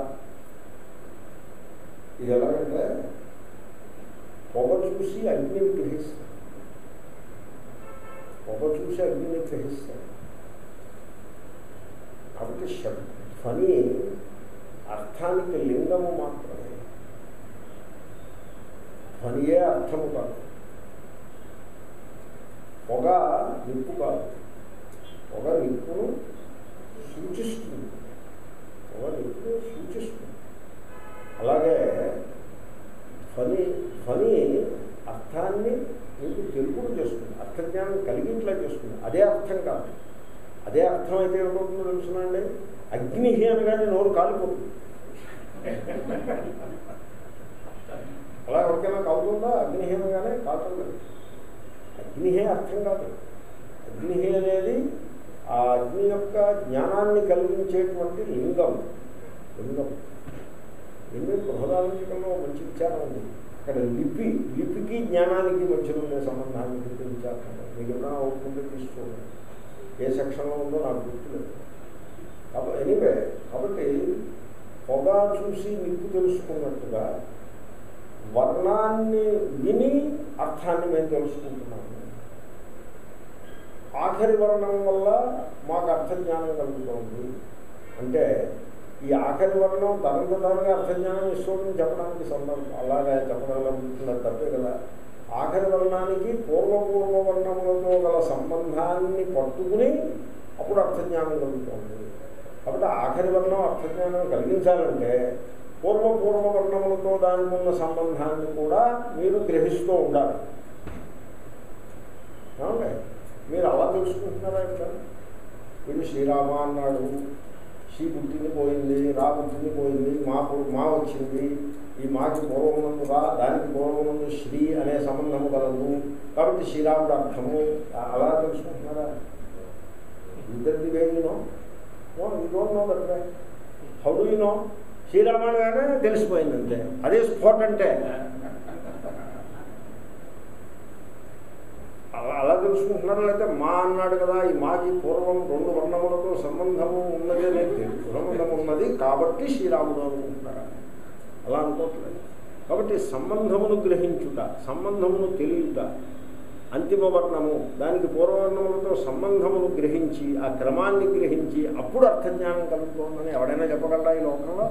ఇది ఎలాగంటే పొగ చూసి అగ్నిని గ్రహిస్తాడు పొగ చూసి అగ్నిని గ్రహిస్తాడు కాబట్టి శబ్ ధ్వని అర్థానికి లింగము మాత్రమే ధ్వనియే అర్థము కాదు పొగ నిప్పు కాదు పొగ నిప్పును సూచిస్తుంది పొగ నిప్పును సూచిస్తుంది అలాగే ధ్వని ధ్వని అర్థాన్ని మీకు తెలుపుడు చేస్తుంది అర్థజ్ఞానం కలిగింట్లా చేస్తుంది అదే అర్థం కాదు అదే అర్థం అయితే ఏమవుతుందో తెలుసునండి అగ్ని అనగానే నోరు కాలిపోతుంది అలా ఎవరికైనా కలుగుతుందా అగ్నిహీనంగానే కాకుండా అగ్నిహే అర్థం కాదు అగ్నిహి అనేది ఆ అగ్ని యొక్క జ్ఞానాన్ని కలిగించేటువంటి లింగం లింగం లింగం బృహదాలంకలో మంచి విచారం ఉంది అక్కడ లిపి లిపికి జ్ఞానానికి మధ్యలో ఉండే సంబంధాన్ని గురించి విచారం ఉంది. మీకు ఏమైనా అవుతుందో తీసుకోండి ఏ సెక్షన్లో ఉందో నాకు గుర్తులేదు కాబట్టి ఎనీవే కాబట్టి పొగ చూసి నిప్పు తెలుసుకున్నట్టుగా వర్ణాన్ని విని అర్థాన్ని మేము తెలుసుకుంటున్నాము ఆఖరి వర్ణం వల్ల మాకు అర్థజ్ఞానం కలుగుతోంది అంటే ఈ ఆఖరి వర్ణం తనంత తానుగా అర్థజ్ఞానం ఇస్తుందని చెప్పడానికి సందర్భం అలాగే చెప్పడం ఉంటుంది తప్పే కదా ఆఖరి వర్ణానికి పూర్వపూర్వ వర్ణములతో గల సంబంధాన్ని పట్టుకుని అప్పుడు అర్థజ్ఞానం కలుగుతుంది కాబట్టి ఆఖరి వర్ణం అర్థజ్ఞానం కలిగించాలంటే పూర్వ పూర్వ వర్ణములతో దానికి ఉన్న సంబంధాన్ని కూడా మీరు గ్రహిస్తూ ఉండాలి ఏమండి మీరు అలా తెలుసుకుంటున్నారా ఇక్కడ వీడు శ్రీరామ అన్నాడు శ్రీ పుట్టింది పోయింది రా పుట్టింది పోయింది మా పు- మా వచ్చింది ఈ మాకి పూర్వమునందు రా దానికి పూర్వమునందు శ్రీ అనే సంబంధము కలదు కాబట్టి శ్రీరాముడు అర్థము అలా తెలుసుకుంటున్నారా ఇద్దరిది వేగినో no you don't know that way how do you know శ్రీరామాయణగానే తెలిసిపోయింది అంతే అదే స్ఫోట్ అంటే అలా అలా తెలుసుకుంటున్నారా లేకపోతే మా అన్నాడు కదా ఈ మాకి పూర్వం రెండు వర్ణములతో సంబంధము ఉన్నది అనేది తెలుసు. సంబంధం ఉన్నది కాబట్టి శ్రీరాముడు అనుకుంటున్నారా అలా అనుకోవట్లేదు కాబట్టి సంబంధమును గ్రహించుట సంబంధమును తెలియట అంతిమ వర్ణము దానికి పూర్వవర్ణములతో సంబంధమును గ్రహించి ఆ క్రమాన్ని గ్రహించి అప్పుడు అర్థజ్ఞానం కలుగుతోందని ఎవడైనా చెప్పగలరా ఈ లోకంలో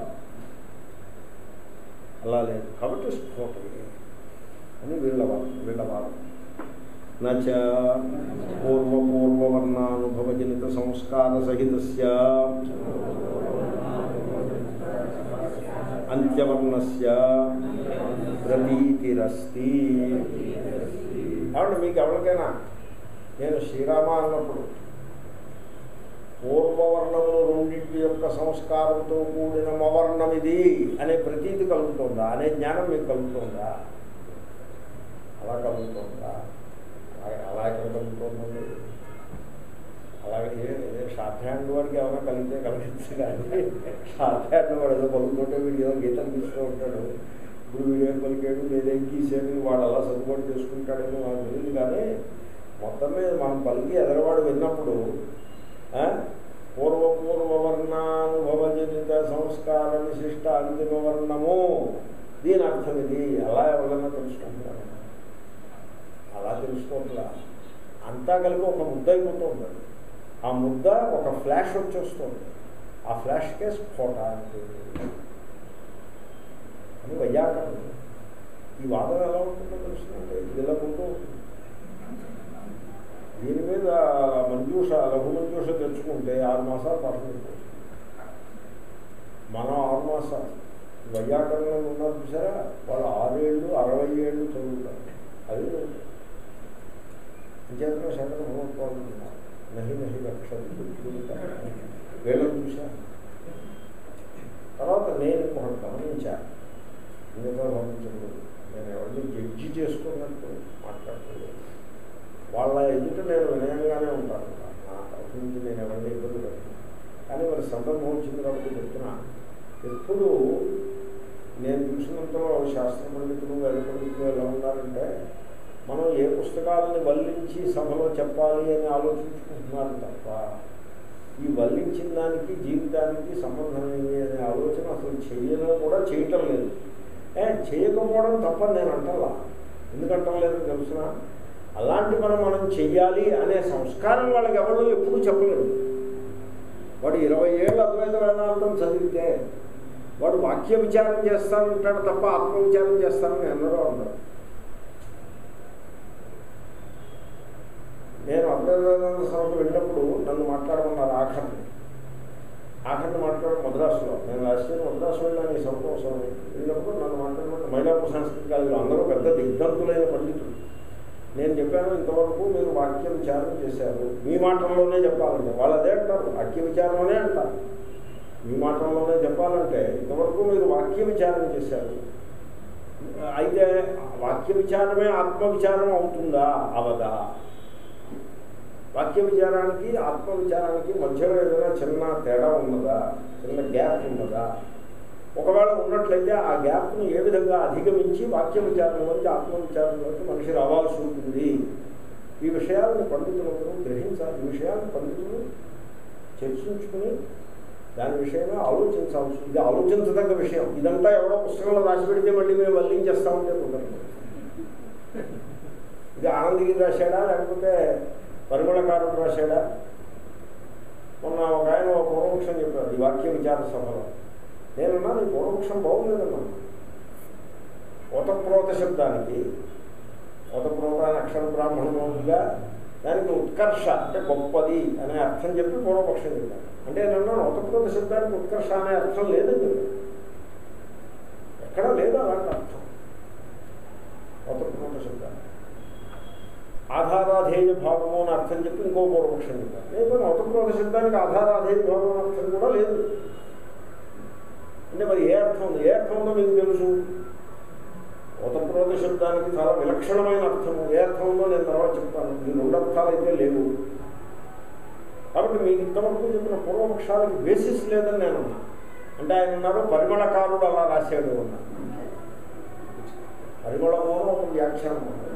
అలా లేదు కాబట్టి స్ఫోటమే అని వీళ్ళ వాదం వీళ్ళ వాదం నచ పూర్వపూర్వవర్ణానుభవజనిత సంస్కార సహితస్య అంత్యవర్ణస్య ప్రతీతిరస్తి కాబట్టి మీకు ఎవరికైనా నేను శ్రీరామ అన్నప్పుడు పూర్వవర్ణములు రెండింటి యొక్క సంస్కారంతో కూడిన మవర్ణం ఇది అనే ప్రతీతి కలుగుతుందా అనే జ్ఞానం మీకు కలుగుతుందా అలా కలుగుతుందా అలా అలా ఎక్కడ కలుగుతుందండి అలాగే ఏ ఏ షార్ట్ వాడికి ఏమైనా కలిగితే కలిగించు కానీ షార్ట్ హ్యాండ్ వాడు ఏదో పలుకుంటే వీడు ఏదో గీతలు తీస్తూ ఉంటాడు ఇప్పుడు వీడియో పలికాడు లేదా గీసేది వాడు అలా సర్దుబాటు చేసుకుంటాడేమో నాకు తెలియదు కానీ మొత్తం మీద మనం పలికి ఎదరవాడు విన్నప్పుడు పూర్వపూర్వవర్ణానుభవజనిత సంస్కార విశిష్ట అంతిమ వర్ణము దీని అర్థం ఇది అలా ఎవరైనా తెలుసుకుంటున్నారు అలా తెలుసుకోవట్లా అంతా కలిపి ఒక ముద్ద అయిపోతుంది ఆ ముద్ద ఒక ఫ్లాష్ వచ్చేస్తుంది ఆ ఫ్లాష్కే స్ఫోట అని వైయాకరణం ఈ వాదన ఎలా ఉంటుందో తెలుస్తుందండి ఇది ఇలా ఉంటూ ఉంటుంది దీని మీద మంజూష లఘు మంజూష తెచ్చుకుంటే ఆరు మాసాలు పాఠం అయిపోతుంది మనం ఆరు మాసాలు వైయాకరణలు ఉన్నారు చూసారా వాళ్ళు ఆరేళ్ళు అరవై ఏళ్ళు చదువుతారు అది అంచేతనే శంకర భగవత్పాదులు ఉన్నారు నహి నహి రక్షలు వీళ్ళని చూశాను తర్వాత నేను ఒకటి గమనించాను మిగతా గమనించలేదు నేను ఎవరిని జడ్జి చేసుకున్నట్టు మాట్లాడలేదు వాళ్ళ ఎదుట నేను వినయంగానే ఉంటాను నా తరఫు నుంచి నేను ఎవరిని ఇబ్బంది పెట్టను కానీ మరి సందర్భం వచ్చింది కాబట్టి చెప్తున్నా ఎప్పుడు నేను చూసినంతలో శాస్త్ర పండితులు వేద పండితులు ఎలా ఉన్నారంటే మనం ఏ పుస్తకాలని వల్లించి సభలో చెప్పాలి అని ఆలోచించుకుంటున్నారు తప్ప ఈ వల్లించిన దానికి జీవితానికి సంబంధం ఏమి అనే ఆలోచన అసలు చేయడం కూడా చేయటం లేదు ఏ చేయకపోవడం తప్ప నేను అంటలా ఎందుకంటం లేదు తెలుసిన అలాంటి మనం మనం చెయ్యాలి అనే సంస్కారం వాళ్ళకి ఎవరు ఎప్పుడూ చెప్పలేదు వాడు ఇరవై ఏళ్ళు అద్వైత వేదాంతం చదివితే వాడు వాక్య విచారం చేస్తానంటాడు తప్ప ఆత్మ విచారం చేస్తానని ఎన్నడూ అన్నాడు నేను అద్వైతానంద సభకు వెళ్ళినప్పుడు నన్ను మాట్లాడమన్నారు ఆఖరిని ఆఖరిని మాట్లాడ మద్రాసులో నేను లాస్ట్ ఇయర్ మద్రాసు వెళ్ళాను ఈ సభ కోసం వెళ్ళినప్పుడు నన్ను మాట్లాడమంటే మైలాపూర్ సంస్కృతి కాలేజీలో అందరూ పెద్ద దిగ్ధంతులైన పండితులు నేను చెప్పాను ఇంతవరకు మీరు వాక్య విచారం చేశారు మీ మాటల్లోనే చెప్పాలంటే వాళ్ళు అదే అంటారు వాక్య విచారంలోనే అంటారు మీ మాటల్లోనే చెప్పాలంటే ఇంతవరకు మీరు వాక్య విచారం చేశారు అయితే వాక్య విచారమే ఆత్మ విచారం అవుతుందా అవదా వాక్య విచారానికి ఆత్మ విచారానికి మధ్యలో ఏదైనా చిన్న తేడా ఉన్నదా చిన్న గ్యాప్ ఉన్నదా ఒకవేళ ఉన్నట్లయితే ఆ గ్యాప్ను ఏ విధంగా అధిగమించి వాక్య విచారంలోకి ఆత్మ విచారంలోకి మనిషి రావాల్సి ఉంటుంది ఈ విషయాలను పండితులందరూ గ్రహించాలి ఈ విషయాలను పండితులు చర్చించుకుని దాని విషయమే ఆలోచించాల్సి ఇది ఆలోచించదగ్గ విషయం ఇదంతా ఎవడో పుస్తకంలో రాసి పెడితే మళ్ళీ మేము వల్లించేస్తామంటే కుదరదు ఇది ఆనందగిరి రాశాడా లేకపోతే పరిమళకారుడు రాశాడా మొన్న ఒక ఆయన ఒక పూర్వపక్షం చెప్పారు ఈ వాక్య విచార సభలో నేనున్నా నీ పూర్వపక్షం బాగులేదన్నా ఓతప్రోత శబ్దానికి ఓతప్రోత అని అక్షర బ్రాహ్మణుగా దానికి ఉత్కర్ష అంటే గొప్పది అనే అర్థం చెప్పి పూర్వపక్షం చెప్పాను అంటే నన్ను ఓతప్రోత శబ్దానికి ఉత్కర్ష అనే అర్థం లేదని చెప్పాను ఎక్కడా లేదు అలాంటి అర్థం ఓతప్రోత శబ్దానికి ఆధారాధేయ భావము అని అర్థం చెప్పి ఇంకో పూర్వపక్షం చెప్పారు లేదు ఓతప్రోత శబ్దానికి ఆధారాధేయ భావం అర్థం కూడా లేదు అంటే మరి ఏ అర్థం ఉంది ఏ అర్థం ఉందో మీకు తెలుసు ఓతప్రోత శబ్దానికి చాలా విలక్షణమైన అర్థము ఏ అర్థం ఉందో నేను తర్వాత చెప్తాను ఈ రెండు అర్థాలు అయితే లేవు కాబట్టి మీకు ఇంతవరకు చెప్పిన పూర్వపక్షాలకి బేసిస్ లేదని నేను అన్నా అంటే ఆయన ఉన్నారు పరిమళకారుడు అలా రాశాడు అన్నా పరిమళము ఒక వ్యాఖ్యానం ఉంది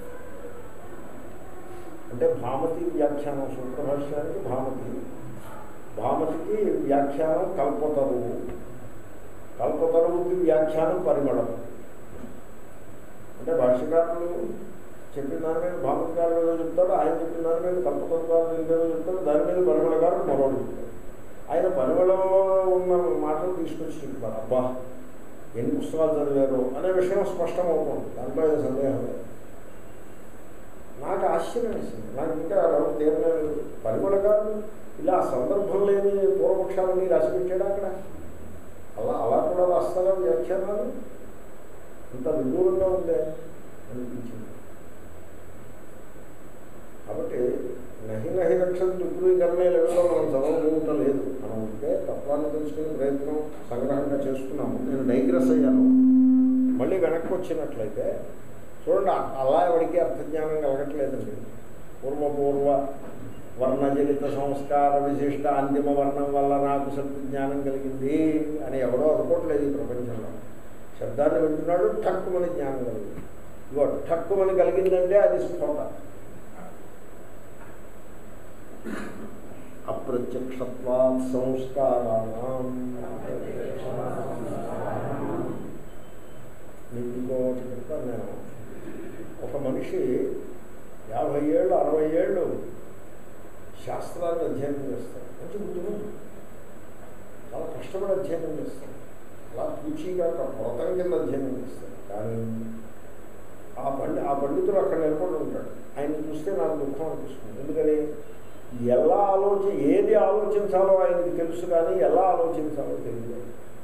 అంటే భామతి వ్యాఖ్యానం సూత్రభాష్యానికి భామతి భామతికి వ్యాఖ్యానం కల్పతరువు కల్పతరువుకి వ్యాఖ్యానం పరిమళం అంటే భాష్యకారులు చెప్పిన దాని మీద భామతికారులు ఏదో చెప్తాడు ఆయన చెప్పిన దాని మీద కల్పతరుగారు ఏదో చెప్తాడు దాని మీద పరిమళగారు మరొకటి చెప్తాడు ఆయన పరిమళంలో ఉన్న మాటలు తీసుకొచ్చి చెప్తారు అబ్బా ఎన్ని పుస్తకాలు చదివారు అనే విషయం స్పష్టం అవుతుంది దాంట్లో ఏదో సందేహం లేదు నాకు ఆశ్చర్యం వేసింది నాకు ఇంకా డౌట్ తీరలేదు పరిమళ గారు ఇలా సందర్భం లేని పూర్వపక్షాలని రాసిపెట్టాడు అక్కడ అలా అలా కూడా రాస్తారా వ్యాఖ్యానాలు ఇంత విదూరంగా ఉందే అనిపించింది కాబట్టి నహి నహి రక్షణ దుర్గురీకరణ లెవెల్లో మనం చదవకుండా లేదు మనం ఉంటే తత్వాన్ని తెలుసుకునే ప్రయత్నం సంగ్రహంగా చేస్తున్నాము నేను డైగ్రెస్ అయ్యాను మళ్ళీ వెనక్కి వచ్చినట్లయితే చూడండి అలా ఎవరికి అర్థజ్ఞానం కలగట్లేదండి పూర్వపూర్వ వర్ణజనిత సంస్కార విశిష్ట అంతిమ వర్ణం వల్ల నాకు సత్యజ్ఞానం కలిగింది అని ఎవడో అనుకోవట్లేదు ఈ ప్రపంచంలో శబ్దాన్ని వింటున్నాడు ఠక్కుమని జ్ఞానం కలిగింది ఇగో ఠక్కుమని కలిగిందంటే అది స్ఫోట అప్రత్యక్షత్వాత్ సంస్కారాణం మీకు ఇంకోటి చెప్తాను నేను ఒక మనిషి యాభై ఏళ్ళు అరవై ఏళ్ళు శాస్త్రాన్ని అధ్యయనం చేస్తాడు మంచి బుద్ధిమంతుడు చాలా కష్టపడి అధ్యయనం చేస్తాడు అలా పూచీగా వ్రతం కింద అధ్యయనం చేస్తాడు కానీ ఆ పండి ఆ పండితుడు అక్కడ నిలబడి ఉంటాడు ఆయన చూస్తే నాకు దుఃఖం అనిపిస్తుంది ఎందుకని ఎలా ఆలోచి ఏది ఆలోచించాలో ఆయనకి తెలుసు కానీ ఎలా ఆలోచించాలో తెలియదు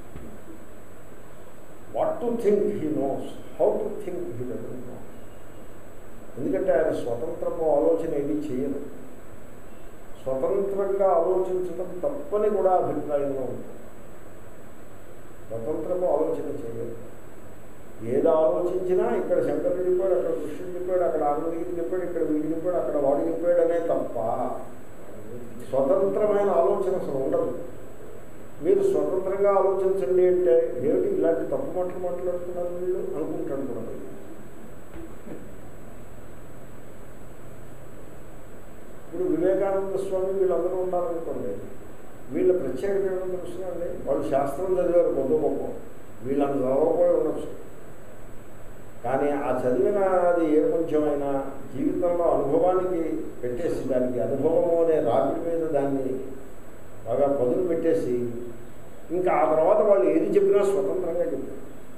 what to think he knows how to think he doesn't know ఎందుకంటే ఆయన స్వతంత్రపు ఆలోచన ఏది చేయరు స్వతంత్రంగా ఆలోచించడం తప్పని కూడా అభిప్రాయంలో ఉంటుంది స్వతంత్రపు ఆలోచన చేయరు ఏది ఆలోచించినా ఇక్కడ శంకరుడు చెప్పాడు అక్కడ కృష్ణుడు చెప్పాడు అక్కడ ఆనందగిరి చెప్పాడు ఇక్కడ వీడి చెప్పాడు అక్కడ వాడు చెప్పాడు అనే తప్ప స్వతంత్రమైన ఆలోచన అసలు ఉండదు మీరు స్వతంత్రంగా ఆలోచించండి అంటే ఏమిటి ఇలాంటి తప్పు మాటలు మాట్లాడుతున్నారు వీళ్ళు అనుకుంటాడు కూడా ఇప్పుడు వివేకానంద స్వామి వీళ్ళందరూ ఉన్నారనుకోండి వీళ్ళ ప్రత్యేకత ఏమో తెలుస్తుందండి వాళ్ళు శాస్త్రం చదివారు కొద్ది గొప్ప వీళ్ళంత చదవకపోయి ఉండొచ్చు కానీ ఆ చదివిన అది ఏ కొంచెమైనా జీవితంలో అనుభవానికి పెట్టేసి దానికి అనుభవము అనే రాపిడి మీద దాన్ని బాగా పదులు పెట్టేసి ఇంకా ఆ తర్వాత వాళ్ళు ఏది చెప్పినా స్వతంత్రంగా చెప్పారు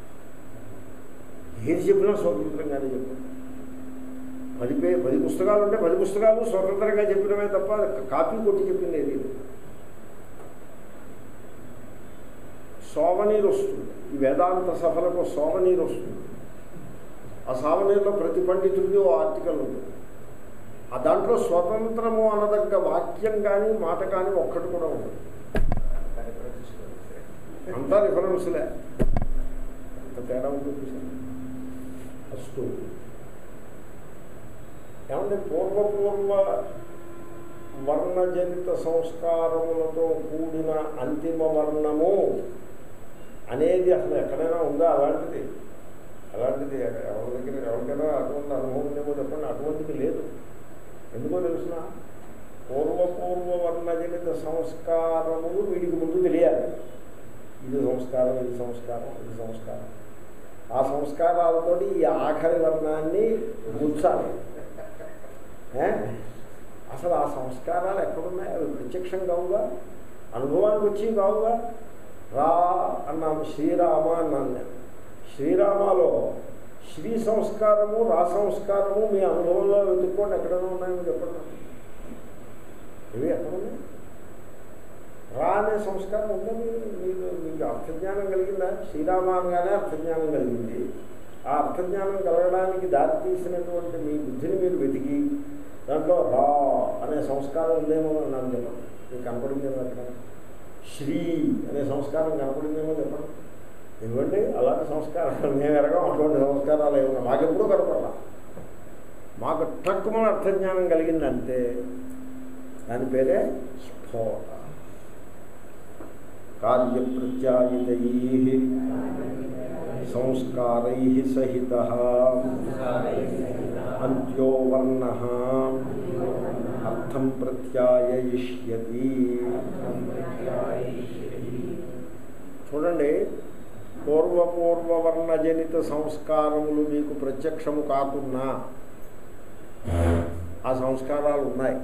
ఏది చెప్పినా స్వతంత్రంగానే చెప్పారు పది పే పది పుస్తకాలు ఉంటే పది పుస్తకాలు స్వతంత్రంగా చెప్పినవే తప్ప కాపీ కొట్టి చెప్పింది ఏది సోమనీరు వస్తుంది ఈ వేదాంత సభలకు సోమనీరు వస్తుంది ఆ సావనీరులో ప్రతి పండితుడికి ఓ ఆర్టికల్ ఉంటుంది ఆ దాంట్లో స్వతంత్రము అనదగ్గ వాక్యం కానీ మాట కానీ ఒక్కటి కూడా ఉండదు అంతా రిఫరెన్స్లే ఎంత తేడా ఉంటుంది ఫస్ట్ ఏమంటే పూర్వపూర్వ వర్ణజనిత సంస్కారములతో కూడిన అంతిమ వర్ణము అనేది అసలు ఎక్కడైనా ఉందా అలాంటిది అలాంటిది ఎవరి దగ్గర ఎవరికైనా అటువంటి అనుభవం ఉందేమో చెప్పండి అటువంటిది లేదు ఎందుకో తెలుసిన పూర్వపూర్వ వర్ణజనిత సంస్కారములు వీడికి ముందు తెలియాలి ఇది సంస్కారం ఇది సంస్కారం ఇది సంస్కారం ఆ సంస్కారాలతో ఈ ఆఖరి వర్ణాన్ని గుర్చాలి అసలు ఆ సంస్కారాలు ఎక్కడున్నాయి అవి ప్రత్యక్షం కావుగా అనుభవానికి వచ్చి కావుగా రా అన్నాము శ్రీరామ అన్నాను నేను శ్రీరామాలో శ్రీ సంస్కారము రా సంస్కారము మీ అనుభవంలో వెతుక్కోండి ఎక్కడైనా ఉన్నాయో చెప్పండి ఇవి ఎక్కడున్నాయి రా అనే సంస్కారం ఉందా మీరు మీకు అర్థజ్ఞానం కలిగిందా శ్రీరామ అనగానే అర్థజ్ఞానం కలిగింది ఆ అర్థజ్ఞానం కలగడానికి దారితీసినటువంటి మీ బుద్ధిని మీరు వెతికి దాంట్లో రా అనే సంస్కారం ఉందేమో నాకు చెప్పండి మీకు కనపడిందేమో అక్కడ శ్రీ అనే సంస్కారం కనపడిందేమో చెప్పండి ఇవ్వండి అలాంటి సంస్కారాలు మేము ఎరగం అటువంటి సంస్కారాలు ఏమన్నా మాకెప్పుడు కనపడాల మాకు తక్కువ అర్థజ్ఞానం కలిగిందంటే దాని పేరే స్ఫోట కార్యప్రత్యాయితై సంస్కారై సహిత అంత్యో వర్ణ అర్థం ప్రత్యాయయిష్యతి చూడండి పూర్వపూర్వవర్ణజనిత సంస్కారములు మీకు ప్రత్యక్షము కాకున్నా ఆ సంస్కారాలు ఉన్నాయి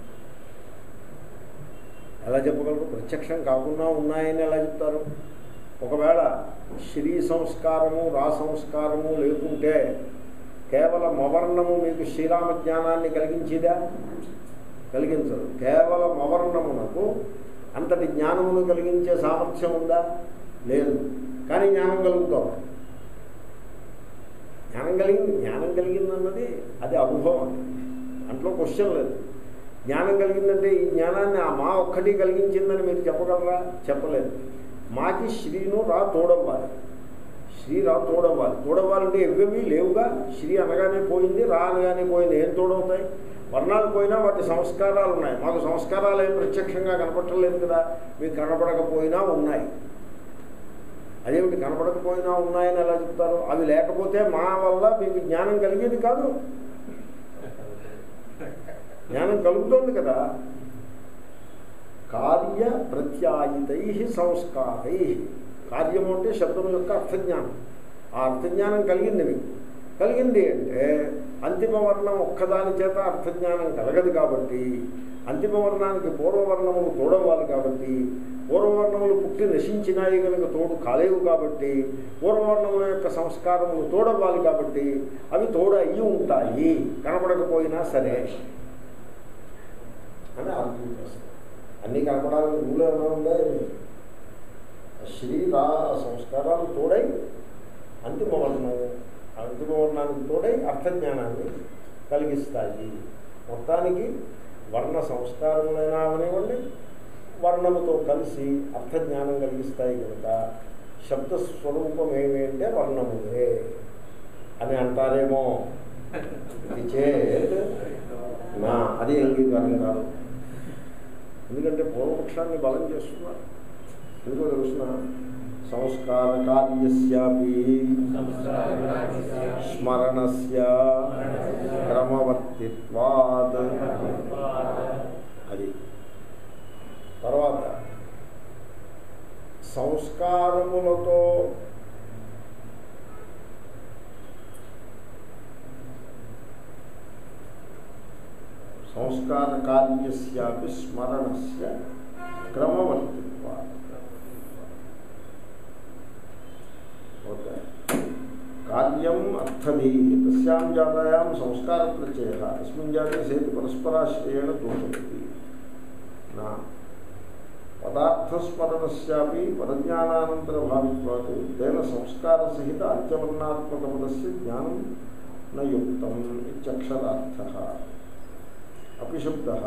ఎలా చెప్పగలరు ప్రత్యక్షం కాకుండా ఉన్నాయని ఎలా చెప్తారు ఒకవేళ శ్రీ సంస్కారము రా సంస్కారము లేకుంటే కేవలం అవర్ణము మీకు శ్రీరామ జ్ఞానాన్ని కలిగించేదా కలిగించదు కేవలం అవర్ణమునకు అంతటి జ్ఞానమును కలిగించే సామర్థ్యం ఉందా లేదు కానీ జ్ఞానం కలుగుతుంది జ్ఞానం కలిగింది జ్ఞానం కలిగింది అన్నది అది అనుభవం అంట్లో క్వశ్చన్ లేదు జ్ఞానం కలిగిందంటే ఈ జ్ఞానాన్ని ఆ మా ఒక్కటి కలిగించిందని మీరు చెప్పగలరా చెప్పలేదు మాకి శ్రీను రా తోడవ్వాలి శ్రీ రా తోడవ్వాలి తోడవ్వాలంటే ఎవ్వవి లేవుగా శ్రీ అనగానే పోయింది రా అనగానే పోయింది ఏం తోడవుతాయి వర్ణాలు పోయినా వాటి సంస్కారాలు ఉన్నాయి మాకు సంస్కారాలు ఏం ప్రత్యక్షంగా కనపడలేదు కదా మీకు కనపడకపోయినా ఉన్నాయి అదేమిటి కనపడకపోయినా ఉన్నాయని ఎలా చెప్తారు అవి లేకపోతే మా వల్ల మీకు జ్ఞానం కలిగేది కాదు జ్ఞానం కలుగుతోంది కదా కార్య ప్రత్యాయితై సంస్కారై కార్యము అంటే శబ్దం యొక్క అర్థజ్ఞానం ఆ అర్థజ్ఞానం కలిగింది మీకు కలిగింది అంటే అంతిమ వర్ణం ఒక్కదాని చేత అర్థజ్ఞానం కలగదు కాబట్టి అంతిమ వర్ణానికి పూర్వవర్ణములు తోడవ్వాలి కాబట్టి పూర్వవర్ణములు పుట్టి నశించినాయి కనుక తోడు కాలేవు కాబట్టి పూర్వవర్ణముల యొక్క సంస్కారములు తోడవ్వాలి కాబట్టి అవి తోడు అయ్యి ఉంటాయి కనపడకపోయినా సరే అని ఆర్గ్యూ చేస్తాం అన్నీ కనపడాలని రూల్ ఏమైనా ఉందా ఏమి? శ్రీ రా సంస్కారాలు తోడై అంతిమ వర్ణము అంతిమ వర్ణానికి తోడై అర్థజ్ఞానాన్ని కలిగిస్తాయి మొత్తానికి వర్ణ సంస్కారములైనా అవనివ్వండి వర్ణముతో కలిసి అర్థజ్ఞానం కలిగిస్తాయి కనుక శబ్ద స్వరూపం ఏమి అంటే వర్ణములే అని అంటారేమో ఇది చేత్ నా అది అంగీకారం కాదు ఎందుకంటే పూర్వపక్షాన్ని బలం చేస్తున్నారు ఎందుకో తెలుసిన సంస్కార కార్యస్యాపి స్మరణస్య క్రమవర్తిత్వాత్ అది తర్వాత సంస్కారములతో సంస్కార కార్యస్యాపి స్మరణస్య క్రమవర్తిత్వ ఓకే కార్యం అర్థధీ తస్యాం జాతాయాం సంస్కార ప్రత్యయ తస్మిన్ జాతే సేతు పరస్పరాశ్రయేణ దోషవతి నా పదార్థస్మరణస్యాపి పరజ్ఞానానంతరభావిత్వాత్ తేన సంస్కారసహిత అంత్యవర్ణాత్మకపదస్య జ్ఞానం న యుక్తం ఇత్యక్షరార్థः अपि शब्दः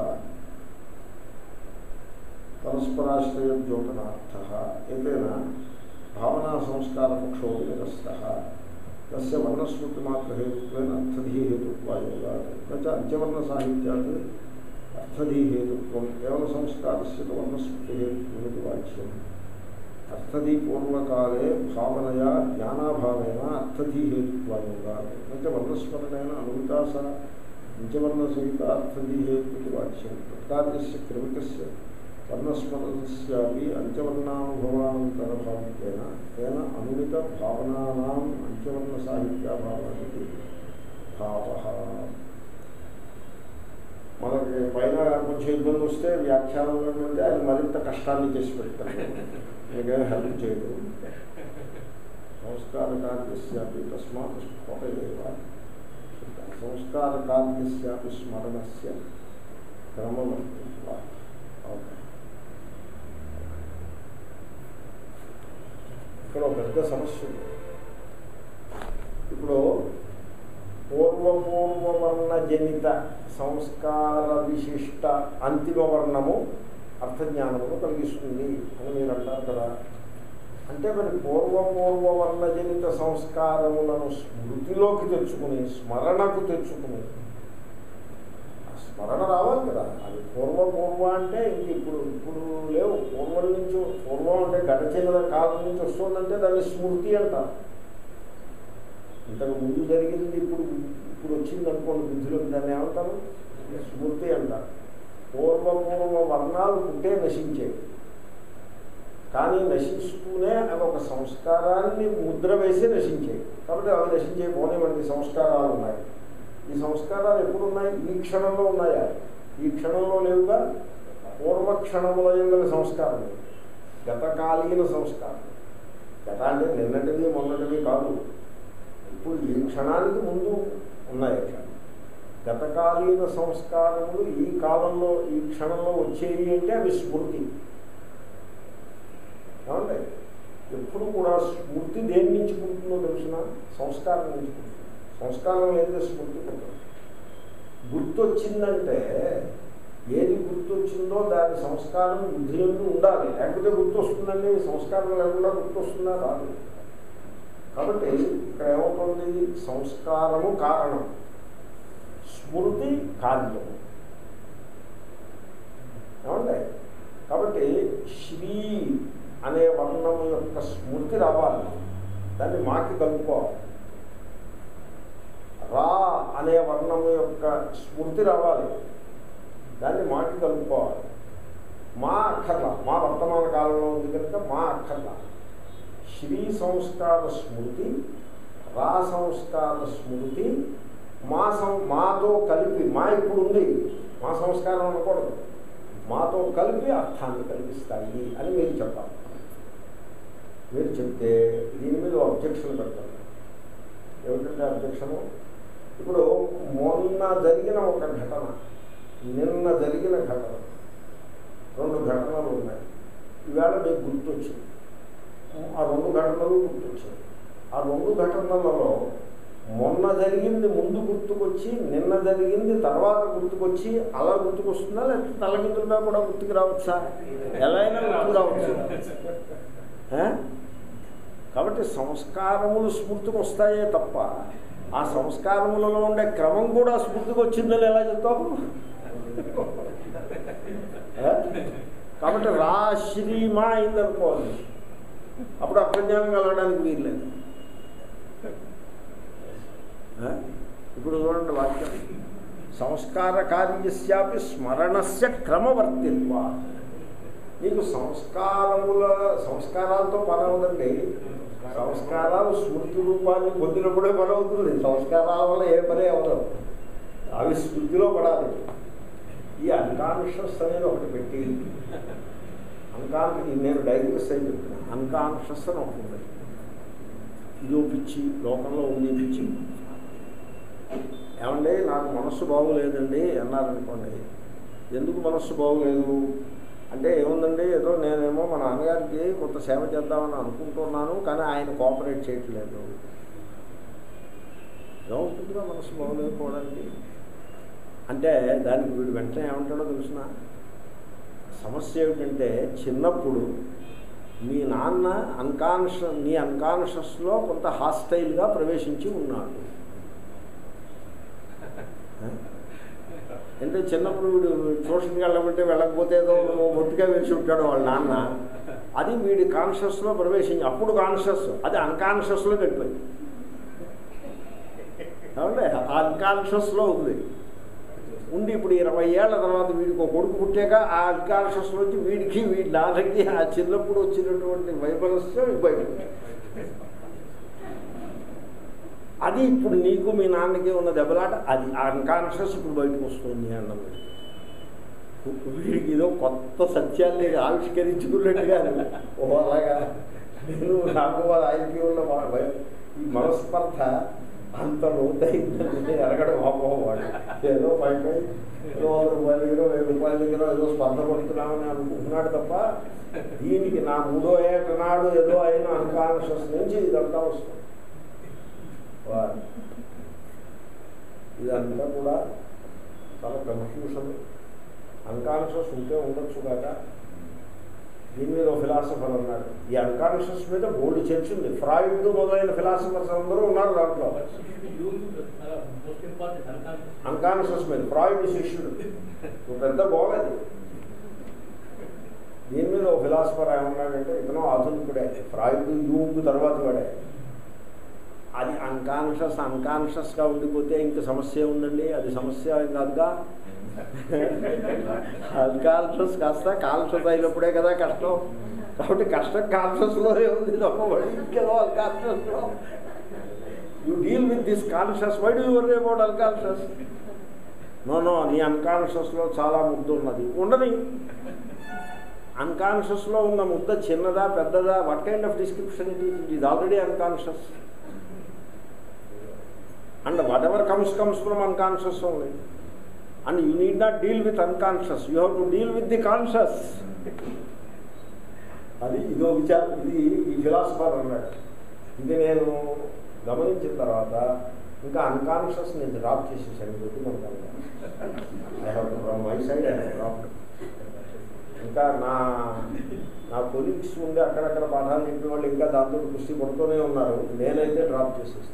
परस्पराश्रयद्योतनार्थः एतेन भावनासंस्कारपक्षोपि निरस्तः तस्य वर्णस्मृतिमात्रहेतुत्वेन अर्थधीहेतुत्वायोगात् न च अन्त्यवर्णसाहित्यात् अर्थधीहेतुत्वं केवलसंस्कारस्य तु वर्णस्मृतिहेतुत्वमिति वाच्यम् अर्थधीपूर्वकाले भावनया ज्ञानाभावेन अर्थधीहेतुत्वायोगात् न च वर्णस्मरणेन अनुमिता सा పంచవర్ణసహిత అర్థదీహేతుకి వాచ్యం తత్కార్యస్య క్రమికస్య వర్ణస్మరణస్యాపి అంత్యవర్ణానుభవానంతరభావిత్వేన తేన అనుమిత భావనానాం అంత్యవర్ణ సాహిత్యాభావానికి భావ మనకి పైన కొంచెం ఇబ్బంది వస్తే వ్యాఖ్యానం అంటే అది మరింత కష్టాన్ని చేసి పెడతాను మీకేం హెల్ప్ చేయదు సంస్కార కార్యస్యాపి తస్మాత్ స్ఫోటయేవ సంస్కార కార్యస్యాపి స్మరణస్య క్రమవర్తిత్వ ఓకే ఇక్కడ ఒక పెద్ద సమస్య ఉంది ఇప్పుడు పూర్వపూర్వవర్ణ జనిత సంస్కార విశిష్ట అంతిమ వర్ణము అర్థజ్ఞానమును కలిగిస్తుంది అని మీరు అంటారు కదా అంటే మరి పూర్వపూర్వ వర్ణజనిత సంస్కారములను స్మృతిలోకి తెచ్చుకుని స్మరణకు తెచ్చుకుని ఆ స్మరణ రావాలి కదా అది పూర్వపూర్వ అంటే ఇంక ఇప్పుడు ఇప్పుడు లేవు పూర్వం నుంచి పూర్వం అంటే గడచిన కాలం నుంచి వస్తుందంటే దాన్ని స్మృతి అంటారు ఇంతకు ముందు జరిగింది ఇప్పుడు ఇప్పుడు వచ్చింది అనుకోండి బుద్ధిలోకి దాన్ని ఏమంటారు స్మృతి అంటారు పూర్వపూర్వ వర్ణాలు పుట్టే నశించేవి కానీ నశిస్తూనే అవి ఒక సంస్కారాన్ని ముద్ర వేసి నశించాయి కాబట్టి అవి నశించే పోనివ్వండి సంస్కారాలు ఉన్నాయి ఈ సంస్కారాలు ఎప్పుడు ఉన్నాయి ఈ క్షణంలో ఉన్నాయా ఈ క్షణంలో లేవుగా పూర్వక్షణముల ఎందల సంస్కారం గతకాలీన సంస్కారం గత అంటే నిన్నటివి మొన్నటివి కాదు ఇప్పుడు ఈ క్షణానికి ముందు ఉన్నాయి అట్లా గతకాలీన సంస్కారములు ఈ కాలంలో ఈ క్షణంలో వచ్చేవి అంటే అవి స్మృతి ఏమండి ఎప్పుడు కూడా స్మృతి దేని నుంచి పుట్టిందో తెలిసిన సంస్కారం నుంచి పుట్టింది సంస్కారం లేదే స్మృతి పుట్టదు గుర్తొచ్చిందంటే ఏది గుర్తొచ్చిందో దాని సంస్కారం బుద్ధిలోకి ఉండాలి లేకపోతే గుర్తొస్తుందండి సంస్కారం లేకుండా గుర్తొస్తుందా రాదు కాబట్టి ఇక్కడ ఏమవుతుంది సంస్కారము కారణం స్మృతి కార్యము ఏమండి కాబట్టి శ్రీ అనే వర్ణము యొక్క స్మృతి రావాలి దాన్ని మాకి కలుపుకోవాలి రా అనే వర్ణము యొక్క స్మృతి రావాలి దాన్ని మాకి కలుపుకోవాలి మా అక్కర్లా మా వర్తమాన కాలంలో ఉంది కనుక మా అక్కర్లా శ్రీ సంస్కార స్మృతి రా సంస్కార స్మృతి మా సం మాతో కలిపి మా ఇప్పుడు ఉంది మా సంస్కారం అనకూడదు మాతో కలిపి అర్థాన్ని కల్పిస్తాయి అని మీరు చెప్పాలి మీరు చెప్తే దీని మీద అబ్జెక్షన్ పెడతారు ఏమిటంటే అబ్జెక్షను ఇప్పుడు మొన్న జరిగిన ఒక ఘటన నిన్న జరిగిన ఘటన రెండు ఘటనలు ఉన్నాయి ఈవేళ మీకు గుర్తొచ్చింది ఆ రెండు ఘటనలు గుర్తొచ్చాయి ఆ రెండు ఘటనలలో మొన్న జరిగింది ముందు గుర్తుకొచ్చి నిన్న జరిగింది తర్వాత గుర్తుకొచ్చి అలా గుర్తుకొస్తుందా లేకపోతే తలకిందులుగా కూడా గుర్తుకు రావచ్చా ఎలా అయినా గుర్తుకు రావచ్చు ఆ? కాబట్టి సంస్కారములు స్మృతికి వస్తాయే తప్ప ఆ సంస్కారములలో ఉండే క్రమం కూడా స్మృతికి వచ్చిందని ఎలా చెప్తావు ఆ? కాబట్టి రా శ్రీమా అయిందనుకోవాలి అప్పుడు అప్రజ్ఞానం కలగడానికి వీల్లేదు ఆ? ఇప్పుడు చూడండి వాక్యం సంస్కార కార్యస్యాపి స్మరణస్య క్రమవర్తిత్వ నీకు సంస్కారముల సంస్కారాలతో పని అవుదండి సంస్కారాలు స్మృతి రూపాన్ని పొందినప్పుడే పని అవుతుంది సంస్కారాల వల్ల ఏ పని అవ్వదు అవి స్మృతిలో పడాలి ఈ అన్కాన్షియస్ అనేది ఒకటి పెట్టి అన్కాన్ నేను డైగ్రెస్ అయి చెప్తున్నాను అన్కాన్షియస్ అని ఒకటి ఉంది ఇదో పిచ్చి లోకంలో ఉంది పిచ్చి ఏమండి నాకు మనస్సు బాగోలేదండి అన్నారనుకోండి ఎందుకు మనస్సు బాగోలేదు అంటే ఏముందండి ఏదో నేనేమో మా నాన్నగారికి కొంత సేవ చేద్దామని అనుకుంటున్నాను కానీ ఆయన కోఆపరేట్ చేయట్లేదు ఏమవుతుందిగా మనస్సు బాగోలేకపోవడానికి అంటే దానికి వీడు వెంటనే ఏమంటాడో తెలిసిన సమస్య ఏమిటంటే చిన్నప్పుడు మీ నాన్న అన్కాన్షియస్ నీ అన్కాన్షియస్లో కొంత హాస్టైల్గా ప్రవేశించి ఉన్నాడు అంటే చిన్నప్పుడు వీడు ట్యూషన్కి వెళ్ళమంటే వెళ్ళకపోతే ఏదో మొట్టిగా వేసి ఉంటాడు వాళ్ళ నాన్న అది వీడి కాన్షియస్లో ప్రవేశించి అప్పుడు కాన్షియస్ అది అన్కాన్షియస్లో వెళ్ళిపోయింది ఏమంటే ఆ అన్కాన్షియస్లో ఉంది ఉండి ఇప్పుడు ఇరవై ఏళ్ల తర్వాత వీడికి ఒక కొడుకు పుట్టాక ఆ అన్కాన్షియస్ నుంచి వీడికి వీడి నాన్నకి ఆ చిన్నప్పుడు వచ్చినటువంటి వైఫల్యం బయటకు అది ఇప్పుడు నీకు మీ నాన్నకి ఉన్న దెబ్బలాట అది అన్కాన్షియస్ ఇప్పుడు బయటకు వస్తుంది అన్నది వీడికి ఏదో కొత్త సత్యాన్ని ఆవిష్కరించుకున్నట్టుగా ఓ అలాగా నేను నాకు ఆయనకి ఉన్న మా భయం ఈ మనస్పర్ధ అంత లోతైందని ఎరగడం అమ్మవాడు ఏదో పై పై ఏదో వంద రూపాయల దగ్గర వెయ్యి రూపాయల దగ్గర ఏదో స్పర్ధ పడుతున్నామని అనుకుంటున్నాడు తప్ప దీనికి నా మూడో ఏట నాడు ఏదో అయిన అన్కాన్షియస్ నుంచి ఇదంతా వస్తుంది వారు ఇదంతా కూడా చాలా కన్ఫ్యూషన్ అన్కాన్షియస్ ఉంటే ఉండొచ్చు కాక దీని మీద ఫిలాసఫర్ అన్నాడు ఈ అన్కాన్షియస్ మీద బోర్డు చర్చ ఉంది ఫ్రాయిడ్ మొదలైన ఫిలాసఫర్స్ అందరూ ఉన్నారు దాంట్లో అన్కాన్షియస్ మీద ఫ్రాయిడ్ శిష్యుడు ఒక పెద్ద గోలది దీని మీద ఒక ఫిలాసఫర్ ఏమన్నాడంటే ఇతను ఆధునికుడే ఫ్రాయిడ్ యూంగ్ తర్వాత వాడే అది అన్కాన్షియస్ అన్కాన్షియస్గా ఉండిపోతే ఇంక సమస్య ఉందండి అది సమస్య ఏం కాదుగా అన్కాన్షియస్ కాస్త కాన్షియస్ అయినప్పుడే కదా కష్టం కాబట్టి కష్టం కాన్షియస్లోనే ఉంది తప్ప ఇంకేదో అన్కాన్షియస్లో you deal with this conscious why do your about unconscious no no నీ అన్కాన్షియస్లో చాలా ముద్ద ఉన్నది ఉండని అన్కాన్షియస్లో ఉన్న ముద్ద చిన్నదా పెద్దదా what kind of description it is it is already unconscious and whatever comes comes from unconscious only and you need not deal with unconscious you have to deal with the conscious అది ఇదో విచారం ఇది ఈ philosopher అన్నాడు ఇది నేను గమనించిన తర్వాత ఇంకా అన్కాన్షియస్ నేను డ్రాప్ చేసేసాను బుద్ధి మనకు I have from my side I have drop ఇంకా నా నా కొలీగ్స్ ఉండి అక్కడక్కడ పాఠాలు చెప్పిన వాళ్ళు ఇంకా దాంతో కుస్తీ పడుతూనే ఉన్నారు నేనైతే డ్రాప్ చేసేస్తాను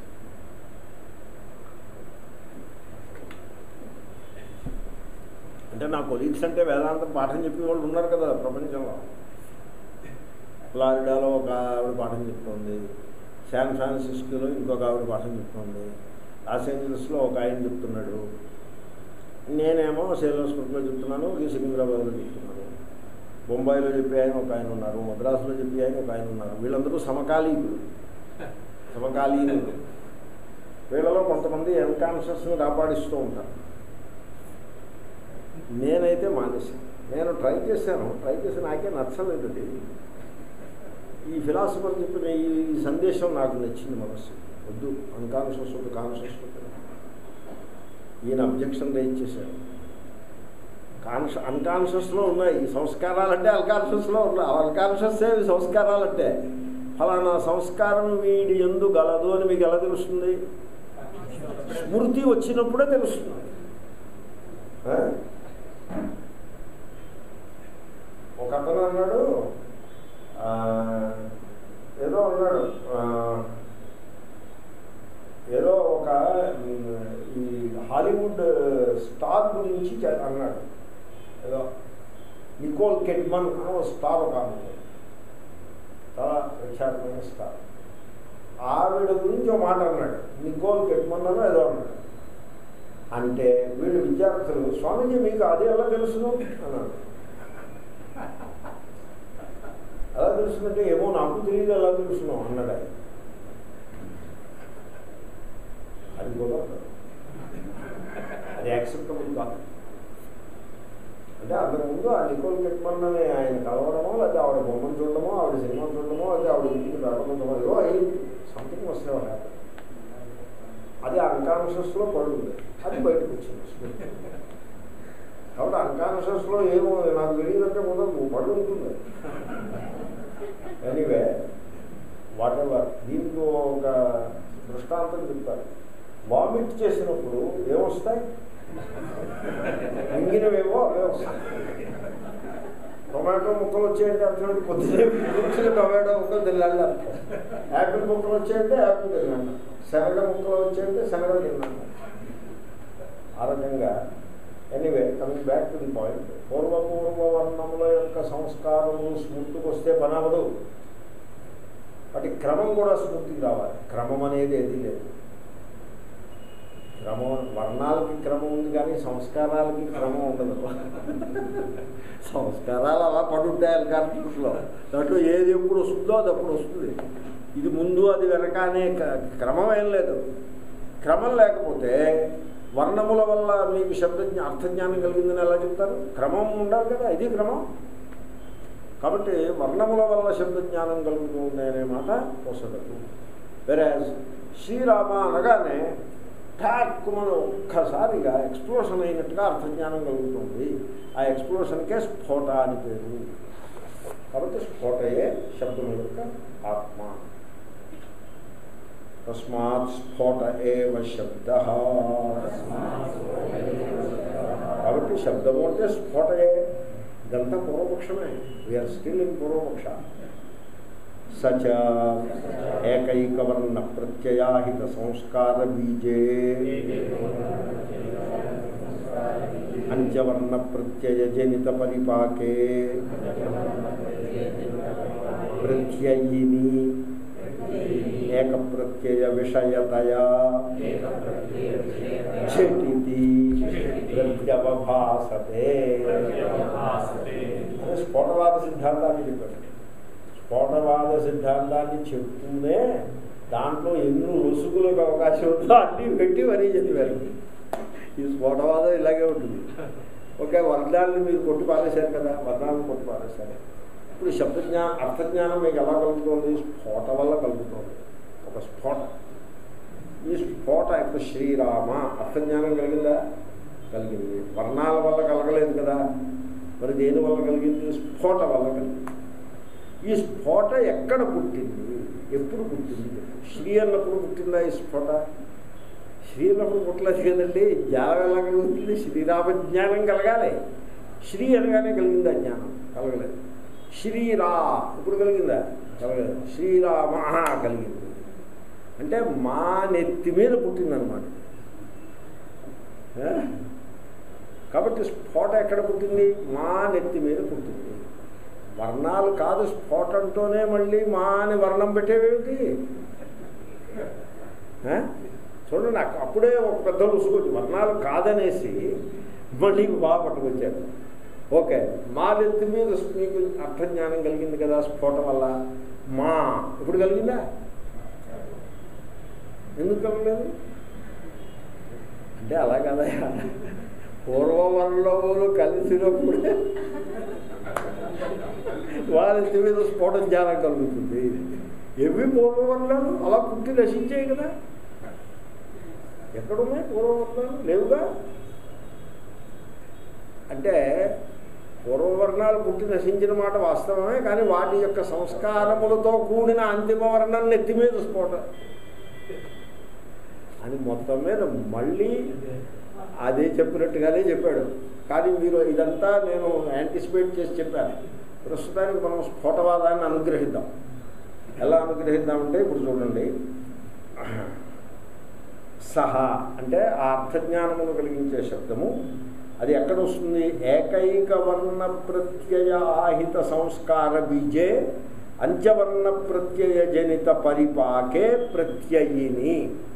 అంటే నా కొలీగ్స్ అంటే వేదాంతం పాఠం చెప్పే వాళ్ళు ఉన్నారు కదా ప్రపంచంలో ఫ్లారిడాలో ఒక ఆవిడ పాఠం చెప్తోంది శాన్ ఫ్రాన్సిస్కోలో ఇంకొక ఆవిడ పాఠం చెప్తోంది లాస్ ఏంజలస్లో ఒక ఆయన చెప్తున్నాడు నేనేమో సేలోస్కూట్లో చెప్తున్నాను ఈ సికింద్రాబాద్లో చెప్తున్నాను బొంబాయిలో చెప్పే ఆయన ఒక ఆయన ఉన్నారు మద్రాసులో చెప్పే ఆయన ఒక ఆయన ఉన్నారు వీళ్ళందరూ సమకాలీకులు సమకాలీనులు వీళ్ళలో కొంతమంది అన్కాన్షియస్ని కాపాడిస్తూ ఉంటారు నేనైతే మానేశాను నేను ట్రై చేశాను ట్రై చేసి నాకే నచ్చలేదు అది ఈ ఫిలాసఫర్ చెప్పిన ఈ ఈ సందేశం నాకు నచ్చింది మనస్సు వద్దు అన్కాన్షియస్ వద్దు కాన్షియస్ వద్దు ఈయన అబ్జెక్షన్ రేజ్ చేశాడు కాన్ష అన్కాన్షియస్లో ఉన్నాయి ఈ సంస్కారాలంటే అన్కాన్షియస్లో ఉన్నాయి అన్కాన్షియస్ ఇవి సంస్కారాలంటే ఫలానా సంస్కారం వీడి ఎందు గలదు అని మీకు ఎలా తెలుస్తుంది స్మృతి వచ్చినప్పుడే తెలుస్తుంది ఆ? ఒక అతను అన్నాడు ఆ, ఏదో అన్నాడు ఆ, ఏదో ఒక ఉమ్, ఈ హాలీవుడ్ స్టార్ గురించి చె- అన్నాడు ఏదో నికోల్ కెడ్మన్ అని ఒక స్టార్ ఒక ఆమె ఉంది. చాలా ప్రఖ్యాతమైన స్టార్ ఆవిడ గురించి ఒక మాట అన్నాడు నికోల్ కెడ్మన్ అని ఏదో అన్నాడు అంటే వీళ్ళు విద్యార్థులు స్వామీజీ మీకు అది ఎలా తెలుసును అన్నాడు ఎలా తెలుసునంటే ఏమో నాకు తెలియదు ఎలా తెలుసును అన్నాడు ఆయన అది కూడా అది యాక్సెప్టబుల్ కాదు అంటే అంతకుముందు ఆ నికోల్ కెట్మన్ అని ఆయన కలవడమో లేకపోతే ఆవిడ బొమ్మను చూడడమో ఆవిడ సినిమా చూడడమో లేకపోతే ఆవిడ ఇంటికి రావడమో ఏదో అయ్యింది సంథింగ్ వస్తే హ్యాపీ అది అన్కాన్షియస్లో పడుతుంది అది బయటకు వచ్చింది కాబట్టి అన్కాన్షియస్లో ఏమో నాకు తెలియదంటే ముందు పడి ఉంటుంది ఎనీవే వాట్ ఎవర్ దీనికి ఒక దృష్టాంతం చెప్తారు వామిట్ చేసినప్పుడు ఏమొస్తాయి మింగినవేవో అవే వస్తాయి టొమాటో ముక్కలు వచ్చాయంటే అర్థం పొద్దున్నే కూర్చుని టొమాటో ముక్కలు తిన్నాను అర్థం యాపిల్ ముక్కలు వచ్చాయంటే యాపిల్ తిన్నాను శనగ ముక్కలు వచ్చాయంటే శనగ తిన్నాను ఆ రకంగా anyway coming back to the point పూర్వపూర్వ వర్ణముల యొక్క సంస్కారము స్మృతికి వస్తే పనవదు వాటి క్రమం కూడా స్మృతికి రావాలి క్రమం అనేది ఏది లేదు క్రమం వర్ణాలకి క్రమం ఉంది కానీ సంస్కారాలకి క్రమం ఉండదు సంస్కారాలు అలా పడుంటాయి కాన్ఫ్యూస్లో దాంట్లో ఏది ఎప్పుడు వస్తుందో అది అప్పుడు వస్తుంది ఇది ముందు అది వెనక అనే క- క్రమం ఏం లేదు క్రమం లేకపోతే వర్ణముల వల్ల మీకు శబ్ద అర్థజ్ఞానం కలిగిందని ఎలా చెప్తారు క్రమం ఉండాలి కదా ఇది క్రమం కాబట్టి వర్ణముల వల్ల శబ్దజ్ఞానం కలుగుతుంది అనే మాట వసదదు వేరే శ్రీరామ అనగానే ఠాక్కుమని ఒక్కసారిగా ఎక్స్ప్లోషన్ అయినట్టుగా అర్థజ్ఞానం కలుగుతుంది ఆ ఎక్స్ప్లోషన్కే స్ఫోట అని పేరు కాబట్టి స్ఫోటయే శబ్దం యొక్క ఆత్మ తస్మాత్ స్ఫోట ఏవ శబ్ద కాబట్టి శబ్దము అంటే స్ఫోటయే ఇదంతా పూర్వపక్షమే వీఆర్ స్టిల్ ఇన్ పూర్వపక్ష సచ ఏకైకవర్ణ ప్రత్యయాహిత సంస్కార బీజే పంచవర్ణ ప్రత్యయ జనిత పరిపాకే ప్రత్యయిని ఏక ప్రత్యయ విషయతయా చెటితి ప్రత్యవభాసతే అని స్ఫోటవాద సిద్ధాంతాన్ని చెప్పాడు స్ఫోటవాద సిద్ధాంతాన్ని చెప్తూనే దాంట్లో ఎన్ని రుసుగులకు అవకాశం ఉందో అన్నీ పెట్టి మరీ చెప్పారు ఈ స్ఫోటవాదం ఇలాగే ఉంటుంది ఓకే వర్ణాలను మీరు కొట్టి పారేశారు కదా వర్ణాలను కొట్టి పారేశారు ఇప్పుడు శబ్దజ్ఞానం అర్థజ్ఞానం మీకు ఎలా కలుగుతుంది స్ఫోట వల్ల కలుగుతుంది ఒక స్ఫోట ఈ స్ఫోట ఇప్పుడు శ్రీరామ అర్థజ్ఞానం కలిగిందా కలిగింది వర్ణాల వల్ల కలగలేదు కదా మరి దేని వల్ల కలిగింది స్ఫోట వల్ల కలిగింది ఈ స్ఫోట ఎక్కడ పుట్టింది ఎప్పుడు పుట్టింది శ్రీ అన్నప్పుడు పుట్టిందా ఈ స్ఫోట శ్రీరాముడు పుట్టలేదు కదండి జ్ఞానం ఎలా కలుగుతుంది శ్రీరామ జ్ఞానం కలగాలి శ్రీ అనగానే కలిగింది ఆ జ్ఞానం కలగలేదు శ్రీరా ఇప్పుడు కలిగిందా కలగలేదు శ్రీరామ కలిగింది అంటే మా నెత్తి మీద పుట్టిందనమాట ఏ? కాబట్టి స్ఫోట ఎక్కడ పుట్టింది మా నెత్తి మీద పుట్టింది వర్ణాలు కాదు స్ఫోటంతోనే మళ్ళీ మా అని వర్ణం పెట్టేవేమిటి ఏ? చూడండి అక్క- అప్పుడే ఒక పెద్ద రుసుకొచ్చి వర్ణాలు కాదనేసి మళ్ళీ బాగా పట్టుకొచ్చారు ఓకే మా నెత్తి మీద మీకు అర్థజ్ఞానం కలిగింది కదా స్ఫోటం వల్ల మా ఇప్పుడు కలిగిందా ఎందుకు కలగలేదు అంటే అలా కదయా పూర్వవర్ణములు కలిసినప్పుడే వారి మీద స్ఫోటం జ్ఞానం కలుగుతుంది ఎవి పూర్వవర్ణాలు అలా పుట్టి నశించాయి కదా ఎక్కడున్నాయి పూర్వవర్ణాలు లేవుగా అంటే పూర్వవర్ణాలు పుట్టి నశించిన మాట వాస్తవమే కానీ వాటి యొక్క సంస్కారములతో కూడిన అంతిమ వర్ణం నెత్తి మీద స్ఫోటం అని మొత్తం మీద మళ్ళీ అదే చెప్పినట్టుగానే చెప్పాడు కానీ మీరు ఇదంతా నేను యాంటిసిపేట్ చేసి చెప్పాను ప్రస్తుతానికి మనం స్ఫోటవాదాన్ని అనుగ్రహిద్దాం ఎలా అనుగ్రహిద్దామంటే ఇప్పుడు చూడండి సహా అంటే ఆ అర్థజ్ఞానమును కలిగించే శబ్దము అది ఎక్కడ వస్తుంది ఏకైక వర్ణ ప్రత్యయ ఆహిత సంస్కార బీజే అంత్యవర్ణ ప్రత్యయ జనిత పరిపాకే ప్రత్యయిని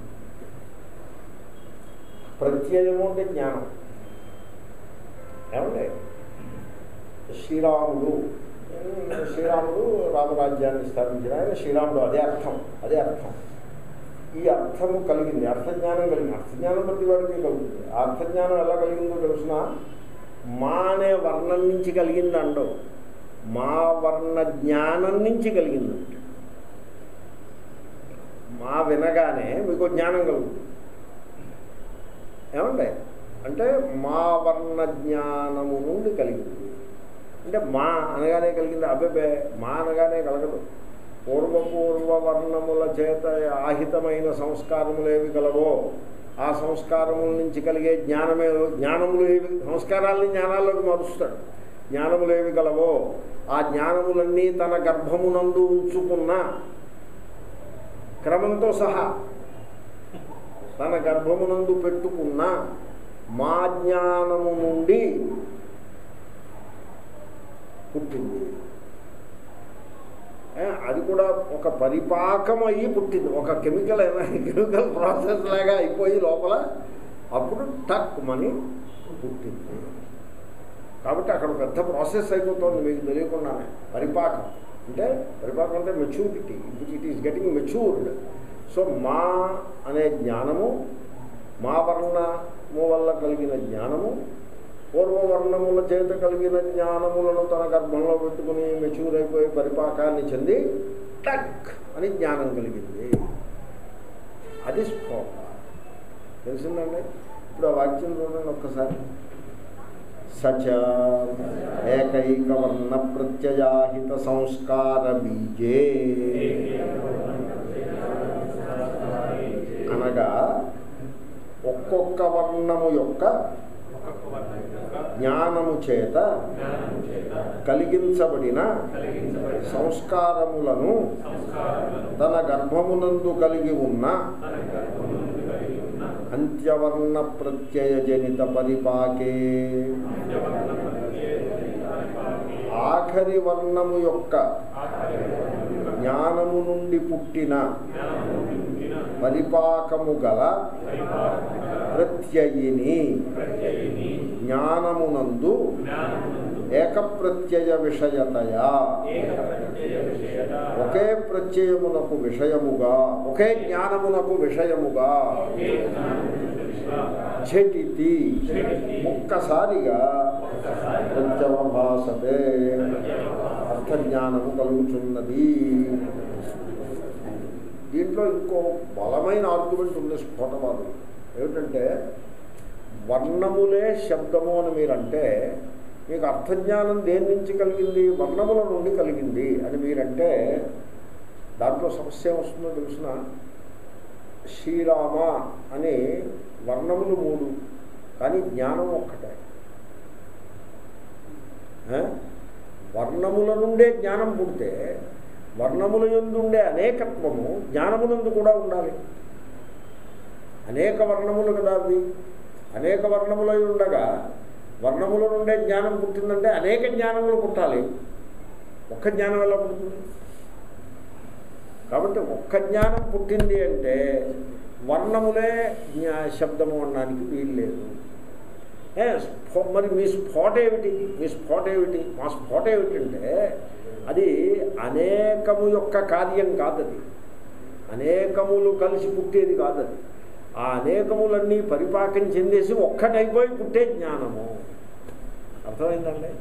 ప్రత్యయము అంటే జ్ఞానం ఏమండి శ్రీరాముడు శ్రీరాముడు రామరాజ్యాన్ని స్థాపించిన ఆయన శ్రీరాముడు అదే అర్థం అదే అర్థం ఈ అర్థము కలిగింది అర్థజ్ఞానం కలిగింది అర్థజ్ఞానం ప్రతి వాడికి కలుగుతుంది ఆ అర్థజ్ఞానం ఎలా కలిగిందో తెలుసిన మా అనే వర్ణం నుంచి కలిగింది అండవు మా వర్ణ జ్ఞానం నుంచి కలిగింది మా వినగానే మీకు జ్ఞానం కలుగుతుంది ఏమండి అంటే మా వర్ణ జ్ఞానము నుండి కలిగింది అంటే మా అనగానే కలిగింది అబ్బే మా అనగానే కలగదు పూర్వపూర్వ వర్ణముల చేత ఆహితమైన సంస్కారములు ఏవి కలవో ఆ సంస్కారముల నుంచి కలిగే జ్ఞానమే జ్ఞానములు ఏవి సంస్కారాలని జ్ఞానాల్లోకి మారుస్తాడు జ్ఞానములు ఏవి కలవో ఆ జ్ఞానములన్నీ తన గర్భమునందు ఉంచుకున్న క్రమంతో సహా తన గర్భమునందు పెట్టుకున్న మా జ్ఞానము నుండి పుట్టింది ఏ, అది కూడా ఒక పరిపాకం అయ్యి పుట్టింది ఒక కెమికల్ కెమికల్ ప్రాసెస్ లాగా అయిపోయి లోపల అప్పుడు టక్ మని పుట్టింది కాబట్టి అక్కడ పెద్ద ప్రాసెస్ అయిపోతుంది మీకు తెలియకుండానే పరిపాకం అంటే పరిపాకం అంటే maturity it is getting matured so మా అనే జ్ఞానము మా వర్ణము వల్ల కలిగిన జ్ఞానము పూర్వవర్ణముల చేత కలిగిన జ్ఞానములను తన గర్భంలో పెట్టుకుని మెచ్యూర్ అయిపోయి పరిపాకాన్ని చెంది టక్ అని జ్ఞానం కలిగింది అది స్ఫోట తెలిసిందండి ఇప్పుడు ఆ వాక్యం చూడండి ఒక్కసారి సచ ఏకైక వర్ణ ప్రత్యయాహిత సంస్కార బీజే అనగా ఒక్కొక్క వర్ణము యొక్క జ్ఞానము చేత కలిగించబడిన సంస్కారములను తన గర్భమునందు కలిగి ఉన్న అంత్యవర్ణ ప్రత్యయ జనిత పరిపాకే ఆఖరి వర్ణము యొక్క జ్ఞానము నుండి పుట్టిన పరిపాకము గల ప్రత్యయిని జ్ఞానమునందు ఏకప్రత్యయ విషయతయా ఒకే ప్రత్యయమునకు విషయముగా ఒకే జ్ఞానమునకు విషయముగా ఝటితి ఒక్కసారిగా ప్రత్యవభాసతే అర్థజ్ఞానము కలుగుతున్నది దీంట్లో ఇంకో బలమైన ఆర్గ్యుమెంట్ ఉంది స్ఫోటవాదులు ఏమిటంటే వర్ణములే శబ్దము అని మీరంటే మీకు అర్థజ్ఞానం దేని నుంచి కలిగింది వర్ణముల నుండి కలిగింది అని మీరంటే దాంట్లో సమస్య వస్తుందో తెలిసిన శ్రీరామ అని వర్ణములు మూడు కానీ జ్ఞానం ఒక్కటే ఆ? వర్ణముల నుండే జ్ఞానం పుడితే వర్ణముల ఉండే అనేకత్వము జ్ఞానమునందు కూడా ఉండాలి అనేక వర్ణములు కదా అవి అనేక వర్ణములై ఉండగా వర్ణముల నుండే జ్ఞానం పుట్టిందంటే అనేక జ్ఞానములు పుట్టాలి ఒక్క జ్ఞానం ఎలా పుడుతుంది కాబట్టి ఒక్క జ్ఞానం పుట్టింది అంటే వర్ణములే జ్ఞా శబ్దము అనడానికి వీలు లేదు ఏ, స్ఫో- మరి మీ స్ఫోట ఏమిటి మీ స్ఫోట ఏమిటి మా స్ఫోట ఏమిటంటే అది అనేకము యొక్క కార్యం కాదది అనేకములు కలిసి పుట్టేది కాదది ఆ అనేకములన్నీ పరిపాకం చెందేసి ఒక్కటైపోయి పుట్టే జ్ఞానము అర్థమైందండి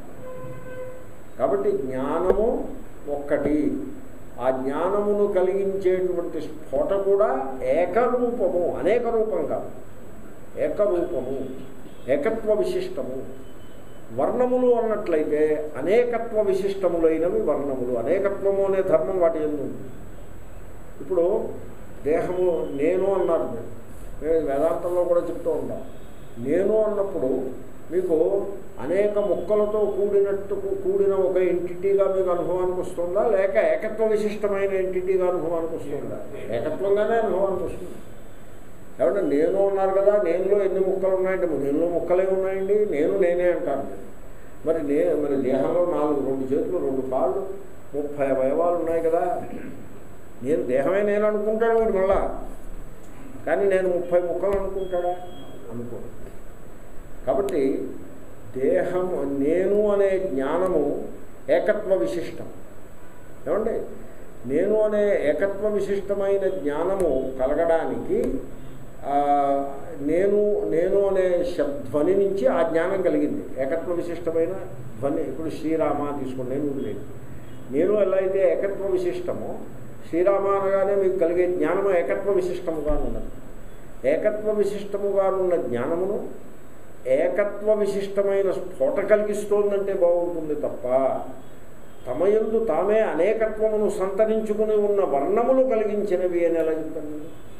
కాబట్టి జ్ఞానము ఒక్కటి ఆ జ్ఞానమును కలిగించేటువంటి స్ఫోట కూడా ఏకరూపము అనేక రూపం కాదు ఏకరూపము ఏకత్వ విశిష్టము వర్ణములు అన్నట్లయితే అనేకత్వ విశిష్టములైనవి వర్ణములు అనేకత్వము అనే ధర్మం వాటి ఎందు ఉంది ఇప్పుడు దేహము నేను అన్నారు మీరు మేము వేదాంతంలో కూడా చెప్తూ ఉంటాం నేను అన్నప్పుడు మీకు అనేక ముక్కలతో కూడినట్టు కూడిన ఒక ఎంటిటీగా మీకు అనుభవానికి వస్తుందా లేక ఏకత్వ విశిష్టమైన ఎంటిటీగా అనుభవానికి వస్తుందా ఏకత్వంగానే అనుభవానికి వస్తుంది కాబట్టి నేను అన్నారు కదా నేనులో ఎన్ని ముక్కలు ఉన్నాయంటే నేనులో ముక్కలే ఉన్నాయండి నేను నేనే అంటాను నేను మరి నే మరి దేహంలో నాలుగు రెండు చేతులు రెండు కాళ్ళు ముప్పై అవయవాలు ఉన్నాయి కదా నేను దేహమే నేను అనుకుంటాడు వీడు మళ్ళా కానీ నేను ముప్పై ముక్కలు అనుకుంటాడా అనుకో కాబట్టి దేహం నేను అనే జ్ఞానము ఏకత్వ విశిష్టం ఏమండి నేను అనే ఏకత్వ విశిష్టమైన జ్ఞానము కలగడానికి ఆ, నేను నేను అనే శబ్ధ్వని నుంచి ఆ జ్ఞానం కలిగింది ఏకత్వ విశిష్టమైన ధ్వని ఇప్పుడు శ్రీరామ తీసుకోండి నేను వదిలేదు నేను ఎలా అయితే ఏకత్వ విశిష్టమో శ్రీరామ అనగానే మీకు కలిగే జ్ఞానము ఏకత్వ విశిష్టముగా ఉన్నది ఏకత్వ విశిష్టముగా ఉన్న జ్ఞానమును ఏకత్వ విశిష్టమైన స్ఫోట కలిగిస్తోందంటే బాగుంటుంది తప్ప తమయందు తామే అనేకత్వమును సంతరించుకుని ఉన్న వర్ణములు కలిగించినవి అని ఎలా చెప్తాను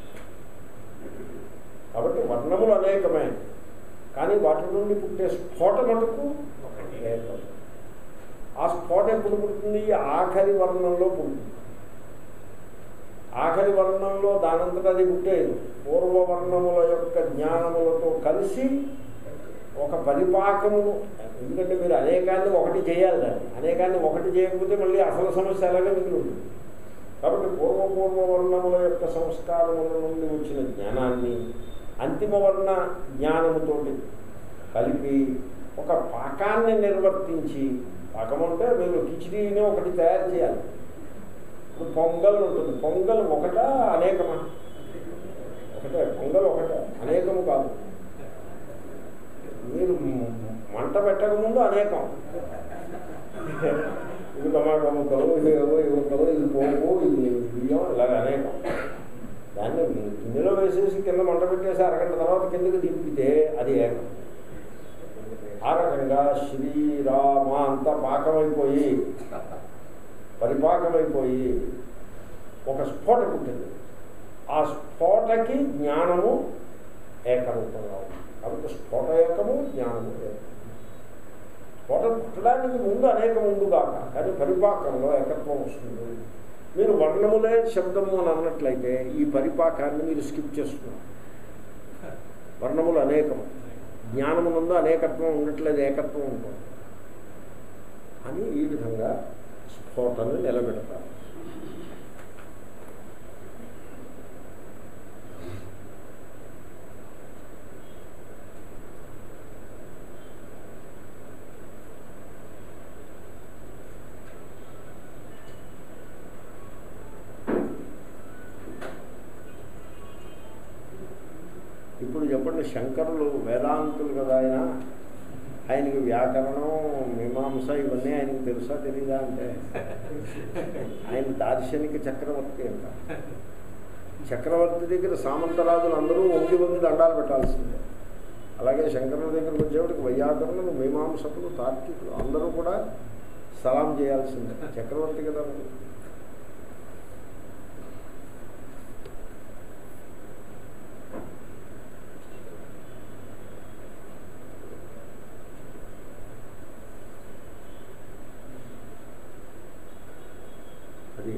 కాబట్టి వర్ణములు అనేకమే కానీ వాటి నుండి పుట్టే స్ఫోట మటుకు ఏకం ఆ స్ఫోట ఎప్పుడు పుడుతుంది ఆఖరి వర్ణంలో పుడుతుంది ఆఖరి వర్ణంలో దానంతటా అది పుట్టేది పూర్వవర్ణముల యొక్క జ్ఞానములతో కలిసి ఒక పరిపాకమును ఎందుకంటే మీరు అనేకాన్ని ఒకటి చేయాలి దాన్ని అనేకాన్ని ఒకటి చేయకపోతే మళ్ళీ అసలు సమస్య అలాగే మిగిలి ఉంటుంది కాబట్టి పూర్వపూర్వ వర్ణముల యొక్క సంస్కారముల నుండి వచ్చిన జ్ఞానాన్ని అంతిమ వర్ణ జ్ఞానముతోటి కలిపి ఒక పాకాన్ని నిర్వర్తించి పాకం అంటే మీరు కిచిడీని ఒకటి తయారు చేయాలి ఇప్పుడు పొంగల్ ఉంటుంది పొంగల్ ఒకటా అనేకమా ఒకటే పొంగల్ ఒకటే అనేకము కాదు మీరు మంట పెట్టక ముందు అనేకం ఇది టమాటా ముక్కలు ఇది ఏవో ఇవి ముక్కలు ఇది పోపు ఇది బియ్యం ఇలాగ అనేకం దాన్ని గిన్నెలో వేసేసి కింద మంట పెట్టేసి అరగంట తర్వాత కిందకి దింపితే అది ఏకం ఆ రకంగా శ్రీరామ అంతా పాకమైపోయి పరిపాకమైపోయి ఒక స్ఫోట పుట్టింది ఆ స్ఫోటకి జ్ఞానము ఏకరూపంగా ఉంది కాబట్టి స్ఫోట ఏకము జ్ఞానము ఏకము స్ఫోట పుట్టడానికి ముందు అనేక ముందు కాక కానీ పరిపాకంలో ఏకత్వం వస్తుంది మీరు వర్ణములే శబ్దము అని అన్నట్లయితే ఈ పరిపాకాన్ని మీరు స్కిప్ చేస్తున్నారు వర్ణములు అనేకము జ్ఞానమునందు అనేకత్వం ఉండట్లేదు ఏకత్వం ఉంటుంది అని ఈ విధంగా స్ఫోటను నిలబెడతారు ఇప్పుడు చెప్పండి శంకరులు వేదాంతులు కదా ఆయన ఆయనకి వ్యాకరణం మీమాంస ఇవన్నీ ఆయనకి తెలుసా తెలీదా అంటే ఆయన దార్శనిక చక్రవర్తి అంట చక్రవర్తి దగ్గర సామంతరాజులు అందరూ వంగి వంగి దండాలు పెట్టాల్సిందే అలాగే శంకరుల దగ్గరకు వచ్చేవాడికి వైయాకరణలు మీమాంసకులు తార్కికులు అందరూ కూడా సలాం చేయాల్సిందే చక్రవర్తి కదా మరి. అది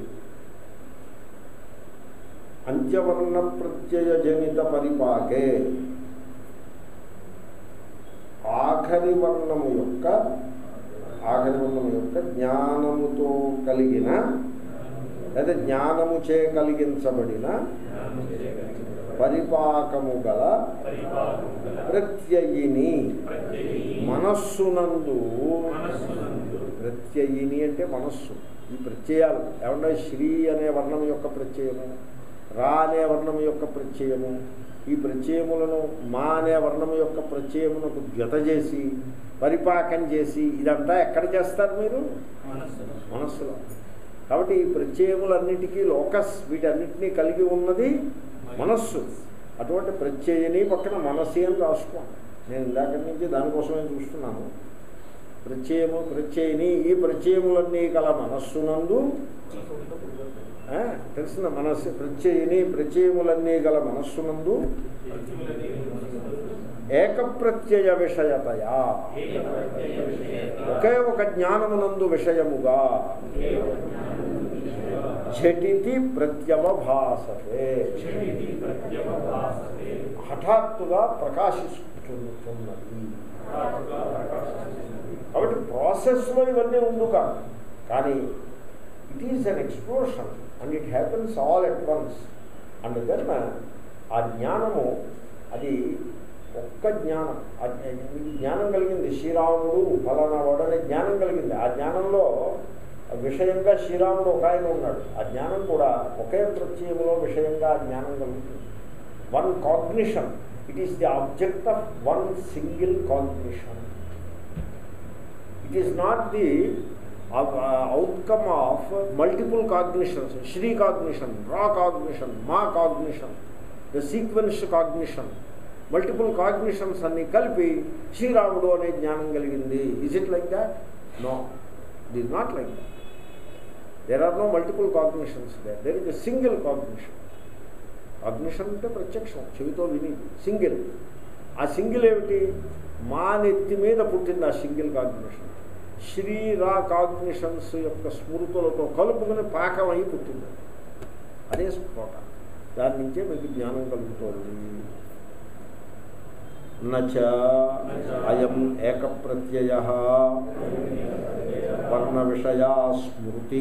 అంత్యవర్ణ ప్రత్యయజనిత పరిపాకే ఆఖరి వర్ణము యొక్క ఆఖరి వర్ణము యొక్క జ్ఞానముతో కలిగిన లేదా జ్ఞానము చే కలిగించబడిన పరిపాకము గల ప్రత్యయిని మనస్సునందు ప్రత్యయిని అంటే మనస్సు ఈ ప్రత్యయాలు ఏమన్నా శ్రీ అనే వర్ణం యొక్క ప్రత్యయము రా అనే వర్ణం యొక్క ప్రత్యయము ఈ ప్రత్యయములను మా అనే వర్ణం యొక్క ప్రత్యయమునకు జత చేసి పరిపాకం చేసి ఇదంతా ఎక్కడ చేస్తారు మీరు మనస్సులో కాబట్టి ఈ ప్రత్యయములన్నిటికీ లోకస్ వీటన్నిటినీ కలిగి ఉన్నది మనస్సు అటువంటి ప్రత్యయని పక్కన మనస్సు అని రాసుకోండి నేను ఇందాక నుంచి దానికోసమే చూస్తున్నాను ప్రత్యయము ప్రత్యయని ఈ ప్రత్యయములన్నీ గల మనస్సునందు ఆ, తెలిసిన మనస్సు ప్రత్యయని ప్రత్యయములన్నీ గల మనస్సునందు ఏకప్రత్యయ విషయతయా ఒకే ఒక జ్ఞానమునందు విషయముగా ఝటితి ప్రత్యవభాసతే హఠాత్తుగా ప్రకాశిస్తున్నది కాబట్టి ప్రాసెస్లో ఇవన్నీ ఉండు కాదు కానీ it is an explosion and it happens all at once and then ఆ జ్ఞానము అది ఒక్క జ్ఞానం ఆ జ్ఞ- మీకు జ్ఞానం కలిగింది శ్రీరాముడు ఫలానా వాడనే జ్ఞానం కలిగింది ఆ జ్ఞానంలో విషయంగా శ్రీరాముడు ఒక ఆయన ఉన్నాడు ఆ జ్ఞానం కూడా ఒకే ప్రత్యయంలో విషయంగా ఆ జ్ఞానం కలుగుతుంది one cognition it is the object of one single cognition it is not the outcome of multiple cognitions శ్రీ కాగ్నిషన్ రా కాగ్నిషన్ మా cognition the sequence cognition multiple cognitions అన్ని కలిపి శ్రీరాముడు అనే జ్ఞానం కలిగింది is it like that no it is not like that there are no multiple cognitions there there is a single cognition cognition అంటే ప్రత్యక్షం చెవితో విని సింగిల్ ఆ సింగిల్ ఏమిటి మా నెత్తి మీద పుట్టింది ఆ సింగిల్ కాగ్నిషన్ శ్రీ రా కాగ్నిషన్స్ యొక్క స్మృతులతో కలుపుకుని పాకం అయి పుట్టింది అదే స్ఫోట దాని నుంచే మీకు జ్ఞానం కలుగుతోంది నచ అయం ఏక ప్రత్యయ వర్ణ విషయా స్మృతి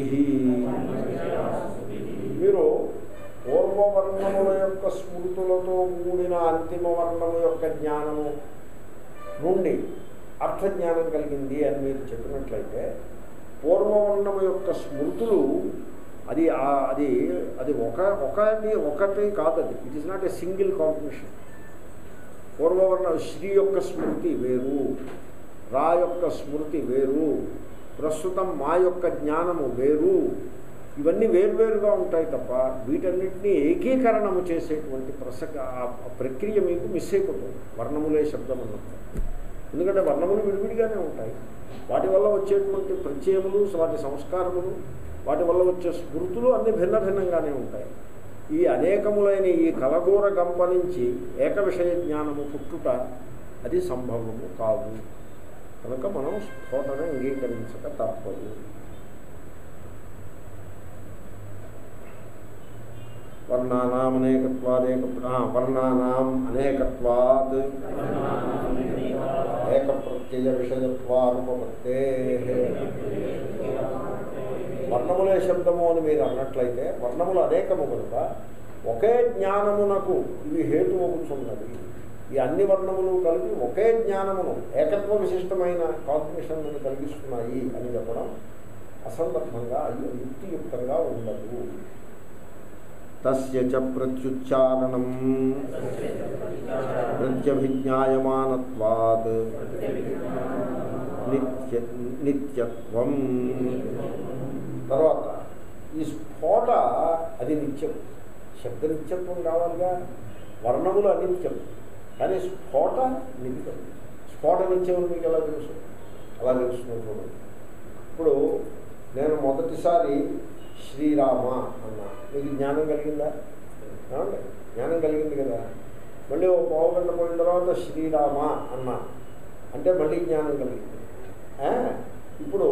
మీరు పూర్వవర్ణముల యొక్క స్మృతులతో కూడిన అంతిమ వర్ణము యొక్క జ్ఞానము నుండి అర్థజ్ఞానం కలిగింది అని మీరు చెప్పినట్లయితే పూర్వవర్ణము యొక్క స్మృతులు అది ఆ- అది అది ఒక ఒకటి ఒకటి కాదు అది it is not a single competition పూర్వవర్ణ శ్రీ యొక్క స్మృతి వేరు రా యొక్క స్మృతి వేరు ప్రస్తుతం మా యొక్క జ్ఞానము వేరు ఇవన్నీ వేరువేరుగా ఉంటాయి తప్ప వీటన్నిటినీ ఏకీకరణము చేసేటువంటి ప్రసక ఆ ప్రక్రియ మీకు మిస్ అయిపోతుంది వర్ణములే శబ్దం అన్నప్పుడు ఎందుకంటే వర్ణములు విడివిడిగానే ఉంటాయి వాటి వల్ల వచ్చేటువంటి ప్రత్యయములు వాటి సంస్కారములు వాటి వల్ల వచ్చే స్మృతులు అన్ని భిన్న భిన్నంగానే ఉంటాయి ఈ అనేకములైన ఈ కలగూర గంప నుంచి ఏక విషయ జ్ఞానము పుట్టుట అది సంభవము కాదు కనుక మనం స్ఫోటను అంగీకరించక తప్పదు వర్ణానాం అనేకత్వాదేక ఆ, వర్ణానాం అనేకత్వాత్ ఏక ప్రత్యయ విషయత్వానుపత్తే వర్ణములే శబ్దము అని మీరు అన్నట్లయితే వర్ణములు అనేకము కనుక ఒకే జ్ఞానమునకు ఇవి హేతువగుచున్నది ఈ అన్ని వర్ణములు కలిపి ఒకే జ్ఞానమును ఏకత్వ విశిష్టమైన కాగ్నిషన్ కలిగిస్తున్నాయి అని చెప్పడం అసందర్భంగా అయ్యో యుక్తియుక్తంగా ఉండదు తస్య చ ప్రత్యుచ్చారణం ప్రత్యభిజ్ఞాయమానత్వాత్ నిత్య నిత్యత్వం తర్వాత ఈ స్ఫోట అది నిత్యం శబ్ద నిత్యత్వం కావాలిగా వర్ణములు అనిత్యం కానీ స్ఫోట నిత్యం స్ఫోట నిత్యం అని మీకు ఎలా తెలుసు అలా తెలుస్తుంది చూడండి ఇప్పుడు నేను మొదటిసారి శ్రీరామ అన్నా మీకు జ్ఞానం కలిగిందా ఏమండి జ్ఞానం కలిగింది కదా మళ్ళీ ఓ పావు గంట పోయిన తర్వాత శ్రీరామ అన్నా అంటే మళ్ళీ జ్ఞానం కలిగింది ఆ? ఇప్పుడు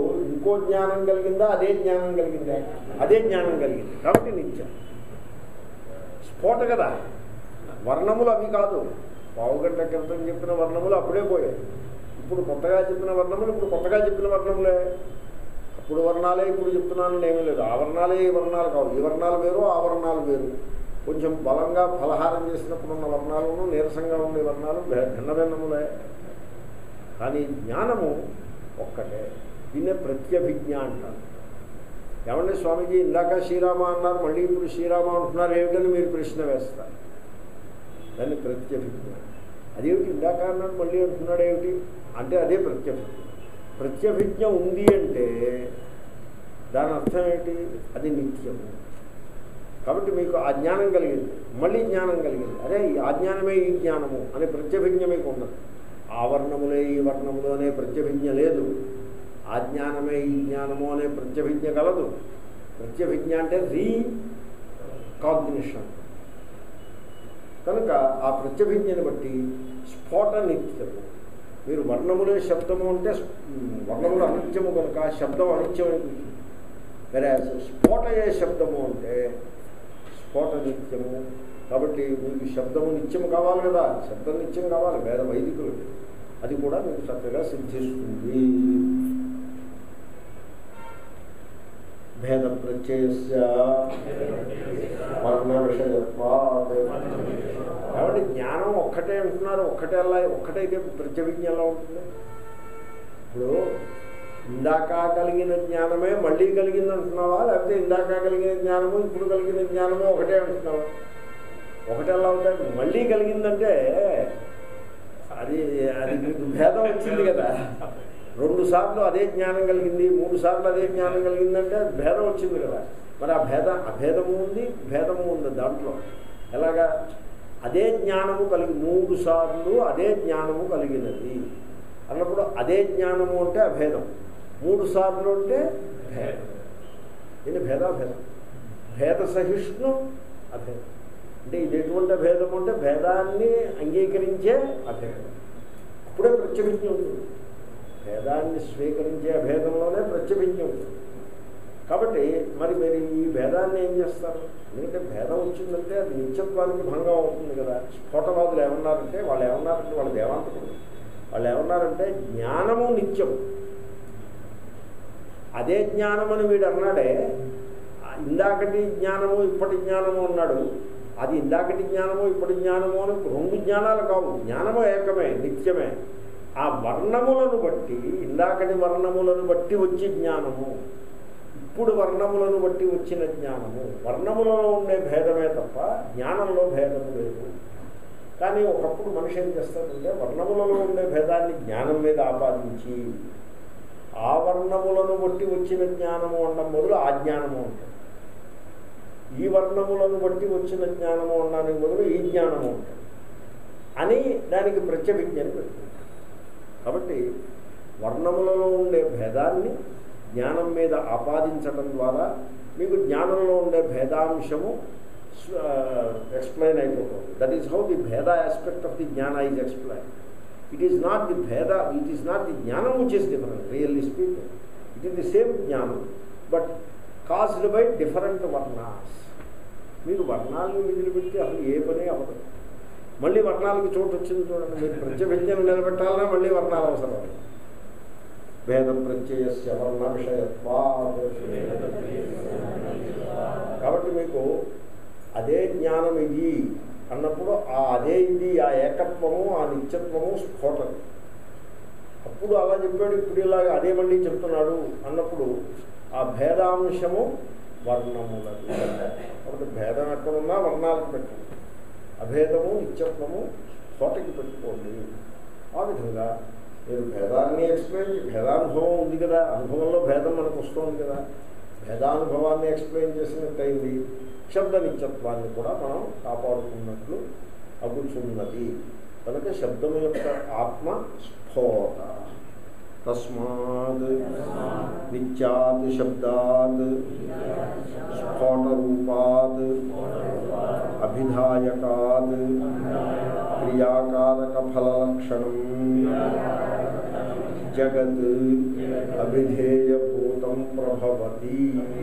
ఇంకో జ్ఞానం కలిగిందా అదే జ్ఞానం కలిగిందా అదే జ్ఞానం కలిగింది కాబట్టి నిత్యం స్ఫోట కదా వర్ణములు అవి కాదు పావుగంట క్రితం చెప్పిన వర్ణములు అప్పుడే పోయాయి ఇప్పుడు కొత్తగా చెప్పిన వర్ణములు ఇప్పుడు కొత్తగా చెప్పిన వర్ణములే అప్పుడు వర్ణాలే ఇప్పుడు చెప్తున్నాను ఏమీ లేదు ఆ వర్ణాలే ఈ వర్ణాలు కావు ఈ వర్ణాలు వేరు ఆ వర్ణాలు వేరు కొంచెం బలంగా ఫలహారం చేసినప్పుడు ఉన్న వర్ణాలను నీరసంగా ఉండే వర్ణాలు భే- భిన్న భిన్నములే కానీ జ్ఞానము ఒక్కటే దీన్నే ప్రత్యభిజ్ఞ అంటారు ఏమంటే స్వామీజీ ఇందాక శ్రీరామ అన్నారు మళ్ళీ ఇప్పుడు శ్రీరామ అంటున్నారు ఏమిటని మీరు ప్రశ్న వేస్తారు దాన్ని ప్రత్యభిజ్ఞ అదేమిటి ఇందాక అన్నాడు మళ్ళీ అంటున్నాడు ఏమిటి అంటే అదే ప్రత్యభిజ్ఞ ప్రత్యభిజ్ఞ ఉంది అంటే దాని అర్థం ఏంటి అది నిత్యము కాబట్టి మీకు ఆ జ్ఞానం కలిగింది మళ్ళీ జ్ఞానం కలిగింది అదే ఈ ఆ జ్ఞానమే ఈ జ్ఞానము అనే ప్రత్యభిజ్ఞ మీకు ఉన్నది ఆ వర్ణములే ఈ వర్ణములు అనే ప్రత్యభిజ్ఞ లేదు ఆ జ్ఞానమే ఈ జ్ఞానము అనే ప్రత్యభిజ్ఞ కలదు ప్రత్యభిజ్ఞ అంటే రీ కాగ్నిషన్ కనుక ఆ ప్రత్యభిజ్ఞని బట్టి స్ఫోట నిత్యము మీరు వర్ణములే శబ్దము అంటే మ్, వర్ణములు అనిత్యము కనుక శబ్దం అనిత్యమైంది వేరే స్ఫోటయే శబ్దము అంటే స్ఫోట నిత్యము కాబట్టి మీకు శబ్దము నిత్యము కావాలి కదా శబ్దం నిత్యం కావాలి వేద వైదికులు అది కూడా మీకు చక్కగా సిద్ధిస్తుంది భేద ప్రత్యయస్య వర్ణ విషయత్వాత్ కాబట్టి జ్ఞానం ఒక్కటే అంటున్నారు ఒక్కటే అలా ఒక్కటైతే ప్రత్యవిజ్ఞ ఎలా ఉంటుంది ఇప్పుడు ఇందాక కలిగిన జ్ఞానమే మళ్ళీ కలిగింది అంటున్నావా లేకపోతే ఇందాక కలిగిన జ్ఞానము ఇప్పుడు కలిగిన జ్ఞానము ఒకటే అంటున్నావా ఒకటే ఎలా ఉంటుంది మళ్ళీ కలిగిందంటే అది అది మీకు భేదం వచ్చింది కదా రెండు సార్లు అదే జ్ఞానం కలిగింది మూడు సార్లు అదే జ్ఞానం కలిగిందంటే భేదం వచ్చింది కదా మరి ఆ భేద అభేదము ఉంది భేదము ఉంది దాంట్లో ఎలాగా అదే జ్ఞానము కలిగి మూడు సార్లు అదే జ్ఞానము కలిగినది అన్నప్పుడు అదే జ్ఞానము అంటే అభేదం మూడు సార్లు అంటే భేదం ఇది భేదాభేదం భేద సహిష్ణు అభేదం అంటే ఇది ఎటువంటి అభేదం అంటే భేదాన్ని అంగీకరించే అభేదం అప్పుడే ప్రత్యభిజ్ఞ ఉంటుంది భేదాన్ని స్వీకరించే అభేదంలోనే ప్రత్యభిజ్ఞ ఉంటుంది కాబట్టి మరి మీరు ఈ భేదాన్ని ఏం చేస్తారు ఎందుకంటే భేదం వచ్చిందంటే అది నిత్యత్వానికి భంగం అవుతుంది కదా స్ఫోటవాదులు ఏమన్నారంటే వాళ్ళు ఏమన్నారంటే వాళ్ళ దేవాంతకులు వాళ్ళు ఏమన్నారంటే జ్ఞానము నిత్యం అదే జ్ఞానమని వీడు అన్నాడే ఆ ఇందాకటి జ్ఞానము ఇప్పటి జ్ఞానము అన్నాడు అది ఇందాకటి జ్ఞానము ఇప్పటి జ్ఞానము అని రెండు జ్ఞానాలు కావు జ్ఞానము ఏకమే నిత్యమే ఆ వర్ణములను బట్టి ఇందాకటి వర్ణములను బట్టి వచ్చే జ్ఞానము ఇప్పుడు వర్ణములను బట్టి వచ్చిన జ్ఞానము వర్ణములలో ఉండే భేదమే తప్ప జ్ఞానంలో భేదము లేదు కానీ ఒకప్పుడు మనిషి ఏం చేస్తాడంటే వర్ణములలో ఉండే భేదాన్ని జ్ఞానం మీద ఆపాదించి ఆ వర్ణములను బట్టి వచ్చిన జ్ఞానము అనడం మొదలు ఆ జ్ఞానము ఉంటుంది ఈ వర్ణములను బట్టి వచ్చిన జ్ఞానము అనడానికి మొదలు ఈ జ్ఞానము ఉంటుంది అని దానికి ప్రత్యభిజ్ఞని పెట్టుకుంటారు కాబట్టి వర్ణములలో ఉండే భేదాన్ని జ్ఞానం మీద ఆపాదించడం ద్వారా మీకు జ్ఞానంలో ఉండే భేదాంశము ఎక్స్ప్లెయిన్ అయిపోతుంది దట్ ఈస్ హౌ ది భేద ఆస్పెక్ట్ ఆఫ్ ది జ్ఞాన is explain it is not the భేద ఇట్ ఈస్ నాట్ ది జ్ఞానం which is different really speaking it is the same జ్ఞానం బట్ కాస్డ్ బై డిఫరెంట్ వర్ణాస్ మీరు వర్ణాలను విదిలిపెట్టి అసలు ఏ పని అవ్వదు మళ్ళీ వర్ణాలకు చోటు వచ్చింది చూడండి మీరు ప్రత్యభిజ్ఞను నిలబెట్టాలన్నా మళ్ళీ వర్ణాలు అవసరం భేద ప్రత్యయస్య వర్ణ విషయత్వా కాబట్టి మీకు అదే జ్ఞానం ఇది అన్నప్పుడు ఆ అదే ఇది ఆ ఏకత్వము ఆ నిత్యత్వము స్ఫోటం అప్పుడు అలా చెప్పాడు ఇప్పుడు ఇలాగ అదే మళ్ళీ చెప్తున్నాడు అన్నప్పుడు ఆ భేదాంశము వర్ణములది కాబట్టి భేదం ఎక్కడున్నా వర్ణాలకు పెట్టండి అభేదము నిత్యత్వము స్ఫోటకి పెట్టుకోండి ఆ విధంగా మీరు భేదాన్ని ఎక్స్ప్లెయిన్ భేదానుభవం ఉంది కదా అనుభవంలో భేదం మనకు వస్తుంది కదా భేదానుభవాన్ని ఎక్స్ప్లెయిన్ చేసినట్టయింది శబ్ద నిత్యత్వాన్ని కూడా మనం కాపాడుకున్నట్లు అగుచున్నది కనుక శబ్దము యొక్క ఆత్మ స్ఫోట తస్మాత్ నిత్యాత్ శబ్దాత్ స్ఫోట రూపాత్ అభిధాయకాత్ క్రియాకారక ఫలలక్షణం జగత్ అభిధేయభూత మూలం ప్రభవతి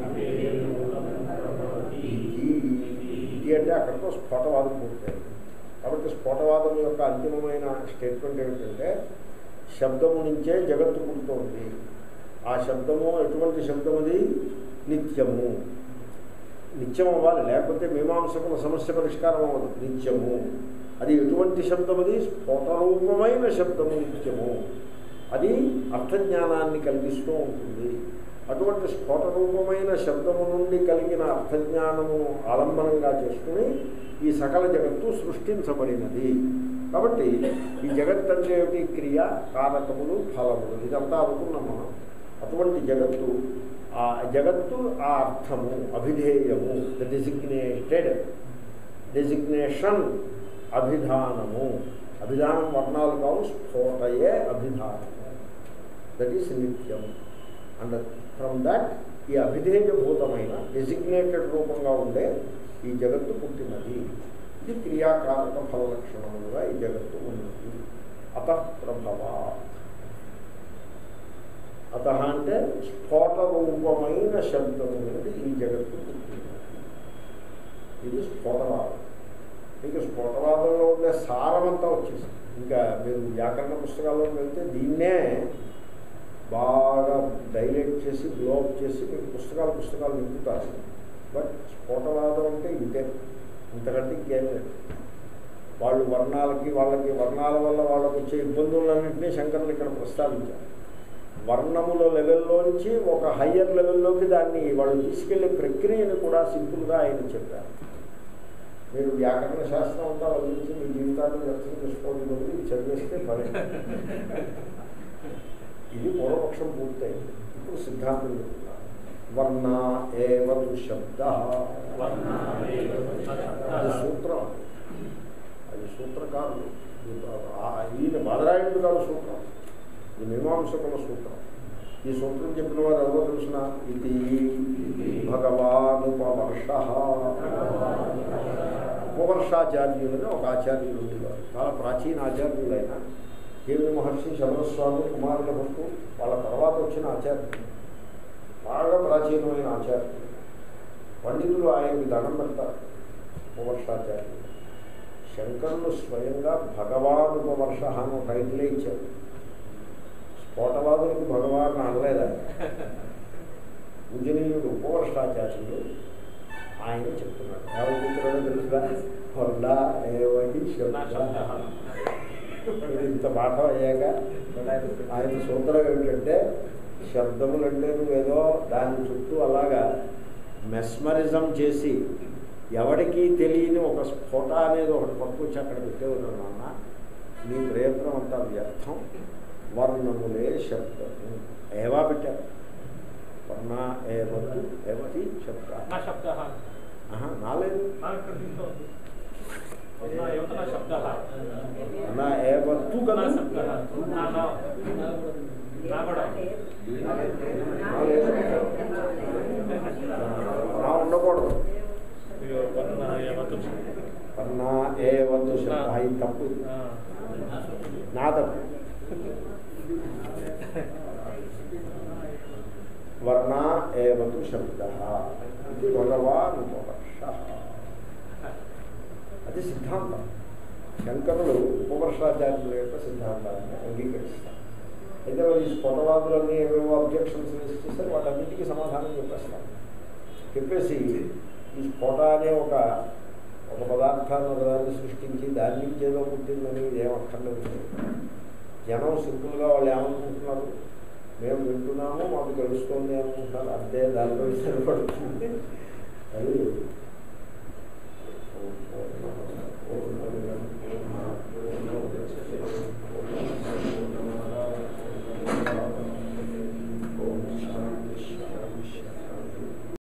ఇది ఇది అంటే అక్కడితో స్ఫోటవాదం పూర్తయింది కాబట్టి స్ఫోటవాదం యొక్క అంతిమమైన స్టేట్మెంట్ ఏమిటంటే శబ్దము నుంచే జగత్తు పుడుతోంది ఆ శబ్దము ఎటువంటి శబ్దం అది నిత్యము నిత్యం అవ్వాలి లేకపోతే మీమాంసకుల సమస్య పరిష్కారం అవ్వదు నిత్యము అది ఎటువంటి శబ్దం అది స్ఫోటరూపమైన శబ్దము నిత్యము అది అర్థజ్ఞానాన్ని కలిగిస్తూ ఉంటుంది అటువంటి స్ఫోటరూపమైన శబ్దము నుండి కలిగిన అర్థజ్ఞానమును ఆలంబనంగా చేసుకుని ఈ సకల జగత్తు సృష్టించబడినది కాబట్టి ఈ జగత్ అంటే ఏమిటి క్రియ కారకములు ఫలములు ఇదంతా అనుకున్నాం మనం అటువంటి జగత్తు ఆ జగత్తు ఆ అర్థము అభిధేయము ద డెసిగ్నేటెడ్ డెసిగ్నేషన్ అభిధానము అభిధానం వర్ణాలు కావు స్ఫోటయే అభిధానము దట్ ఈస్ నిత్యం అండ్ ఫ్రమ్ దట్ ఈ అభిధేయభూతమైన డెసిగ్నేటెడ్ రూపంగా ఉండే ఈ జగత్తు పుట్టినది ఇది క్రియాకారక ఫల లక్షణములుగా ఈ జగత్తు ఉన్నది అత ప్రభవ అత అంటే స్ఫోట రూపమైన శబ్దము నుండి ఈ జగత్తు పుట్టినది ఇది స్ఫోటవాదం మీకు స్ఫోటవాదంలో ఉండే సారమంతా వచ్చేసింది ఇంకా మీరు వ్యాకరణ పుస్తకాల్లో వెళ్తే దీన్నే బాగా డైలైట్ చేసి బ్లోప్ చేసి మీకు పుస్తకాలు పుస్తకాలు నింపుతారు బట్ స్ఫోటవాదం అంటే ఇంతే ఇంతకంటే ఇంకేం లేదు వాళ్ళు వర్ణాలకి వాళ్ళకి వర్ణాల వల్ల వాళ్ళకి వచ్చే ఇబ్బందులన్నింటినీ శంకరులు ఇక్కడ ప్రస్తావించారు వర్ణముల లెవెల్లోంచి ఒక హయ్యర్ లెవెల్లోకి దాన్ని వాళ్ళు తీసుకెళ్లే ప్రక్రియను కూడా సింపుల్గా ఆయన చెప్పారు మీరు వ్యాకరణ శాస్త్రం అంతా వదిలించి మీ జీవితాన్ని వ్యక్తం చేసుకోవడం ఇది చదివేస్తే పని ఇది పూర్వపక్షం పూర్తయింది ఇప్పుడు సిద్ధాంతం చెప్తున్నారు వర్ణ ఏవతు శబ్ద అది సూత్రం అది సూత్రకారులు ఈయన బాదరాయణుడు కాదు సూత్రం ఇది మీమాంసకుల సూత్రం ఈ సూత్రం చెప్పిన వారు ఎవరో తెలిసిన ఇది భగవానుపవర్ష ఉపవర్షాచార్యులని ఒక ఆచార్యులు ఉండేవారు చాలా ప్రాచీన ఆచార్యులైన కేవీ మహర్షి శబరస్వామి కుమారుల భక్తు వాళ్ళ తర్వాత వచ్చిన ఆచార్యులు బాగా ప్రాచీనమైన ఆచార్యులు పండితులు ఆయనకి దండం పెడతారు ఉపవర్షాచార్యులు శంకరులు స్వయంగా భగవాన్ ఉపవర్ష అని ఒక టైటిలే ఇచ్చారు స్ఫోటవాదులకు భగవాన్ అనలేదా పూజనీయుడు ఉపవర్షాచార్యులు ఆయన చెప్తున్నాడు ఎవరు చెప్తున్నాడో తెలుసుగా హొల్లా ఏవటి శబ్ద ఇంత పాఠం అయ్యాక ఆయన సూత్రం ఏమిటంటే శబ్దములు అంటే నువ్వేదో దాని చుట్టూ అలాగా మెస్మరిజం చేసి ఎవరికీ తెలియని ఒక స్ఫోట అనేది ఒకటి పట్టుకొచ్చి అక్కడ పెట్టేవారు నాన్న నీ ప్రయత్నం అంతా వ్యర్థం వర్ణములే శబ్దము ఏవా పెట్టారు వర్ణ ఏవతు ఏవతి శబ్ద నా శబ్ద ఆహా, నాలేదు యువతన శబ్ద వర్ణ ఏవత్తు నా కదా శబ్ద నా నా నా కూడా నా ఉండకూడదు వర్ణ యవతు వర్ణ ఏవత్తు శబ్ద ఇది తప్పు ఇది. నా తప్పు వర్ణ ఏవతు శబ్ద ఇది భగవాన్ ఉపవర్ష అది సిద్ధాంతం శంకరులు ఉపవర్షాచార్యుల యొక్క సిద్ధాంతాన్ని అంగీకరిస్తారు అయితే మరి ఈ స్ఫోటవాదులన్నీ ఏవేవో అబ్జెక్షన్స్ రేస్ చేశారు వాటన్నిటికీ సమాధానం చెప్పేస్తారు చెప్పేసి ఈ స్ఫోట అనే ఒక ఒక పదార్థాన్ని ఒకదాన్ని సృష్టించి దాని నుంచి ఏదో పుట్టిందని ఏమక్కర్లేదు జనం సింపుల్గా వాళ్ళు ఏమనుకుంటున్నారు మేము వింటున్నాము మాకు తెలుస్తుంది అనుకుంటున్నారు అంతే దానిలో సరిపడుతుంది అది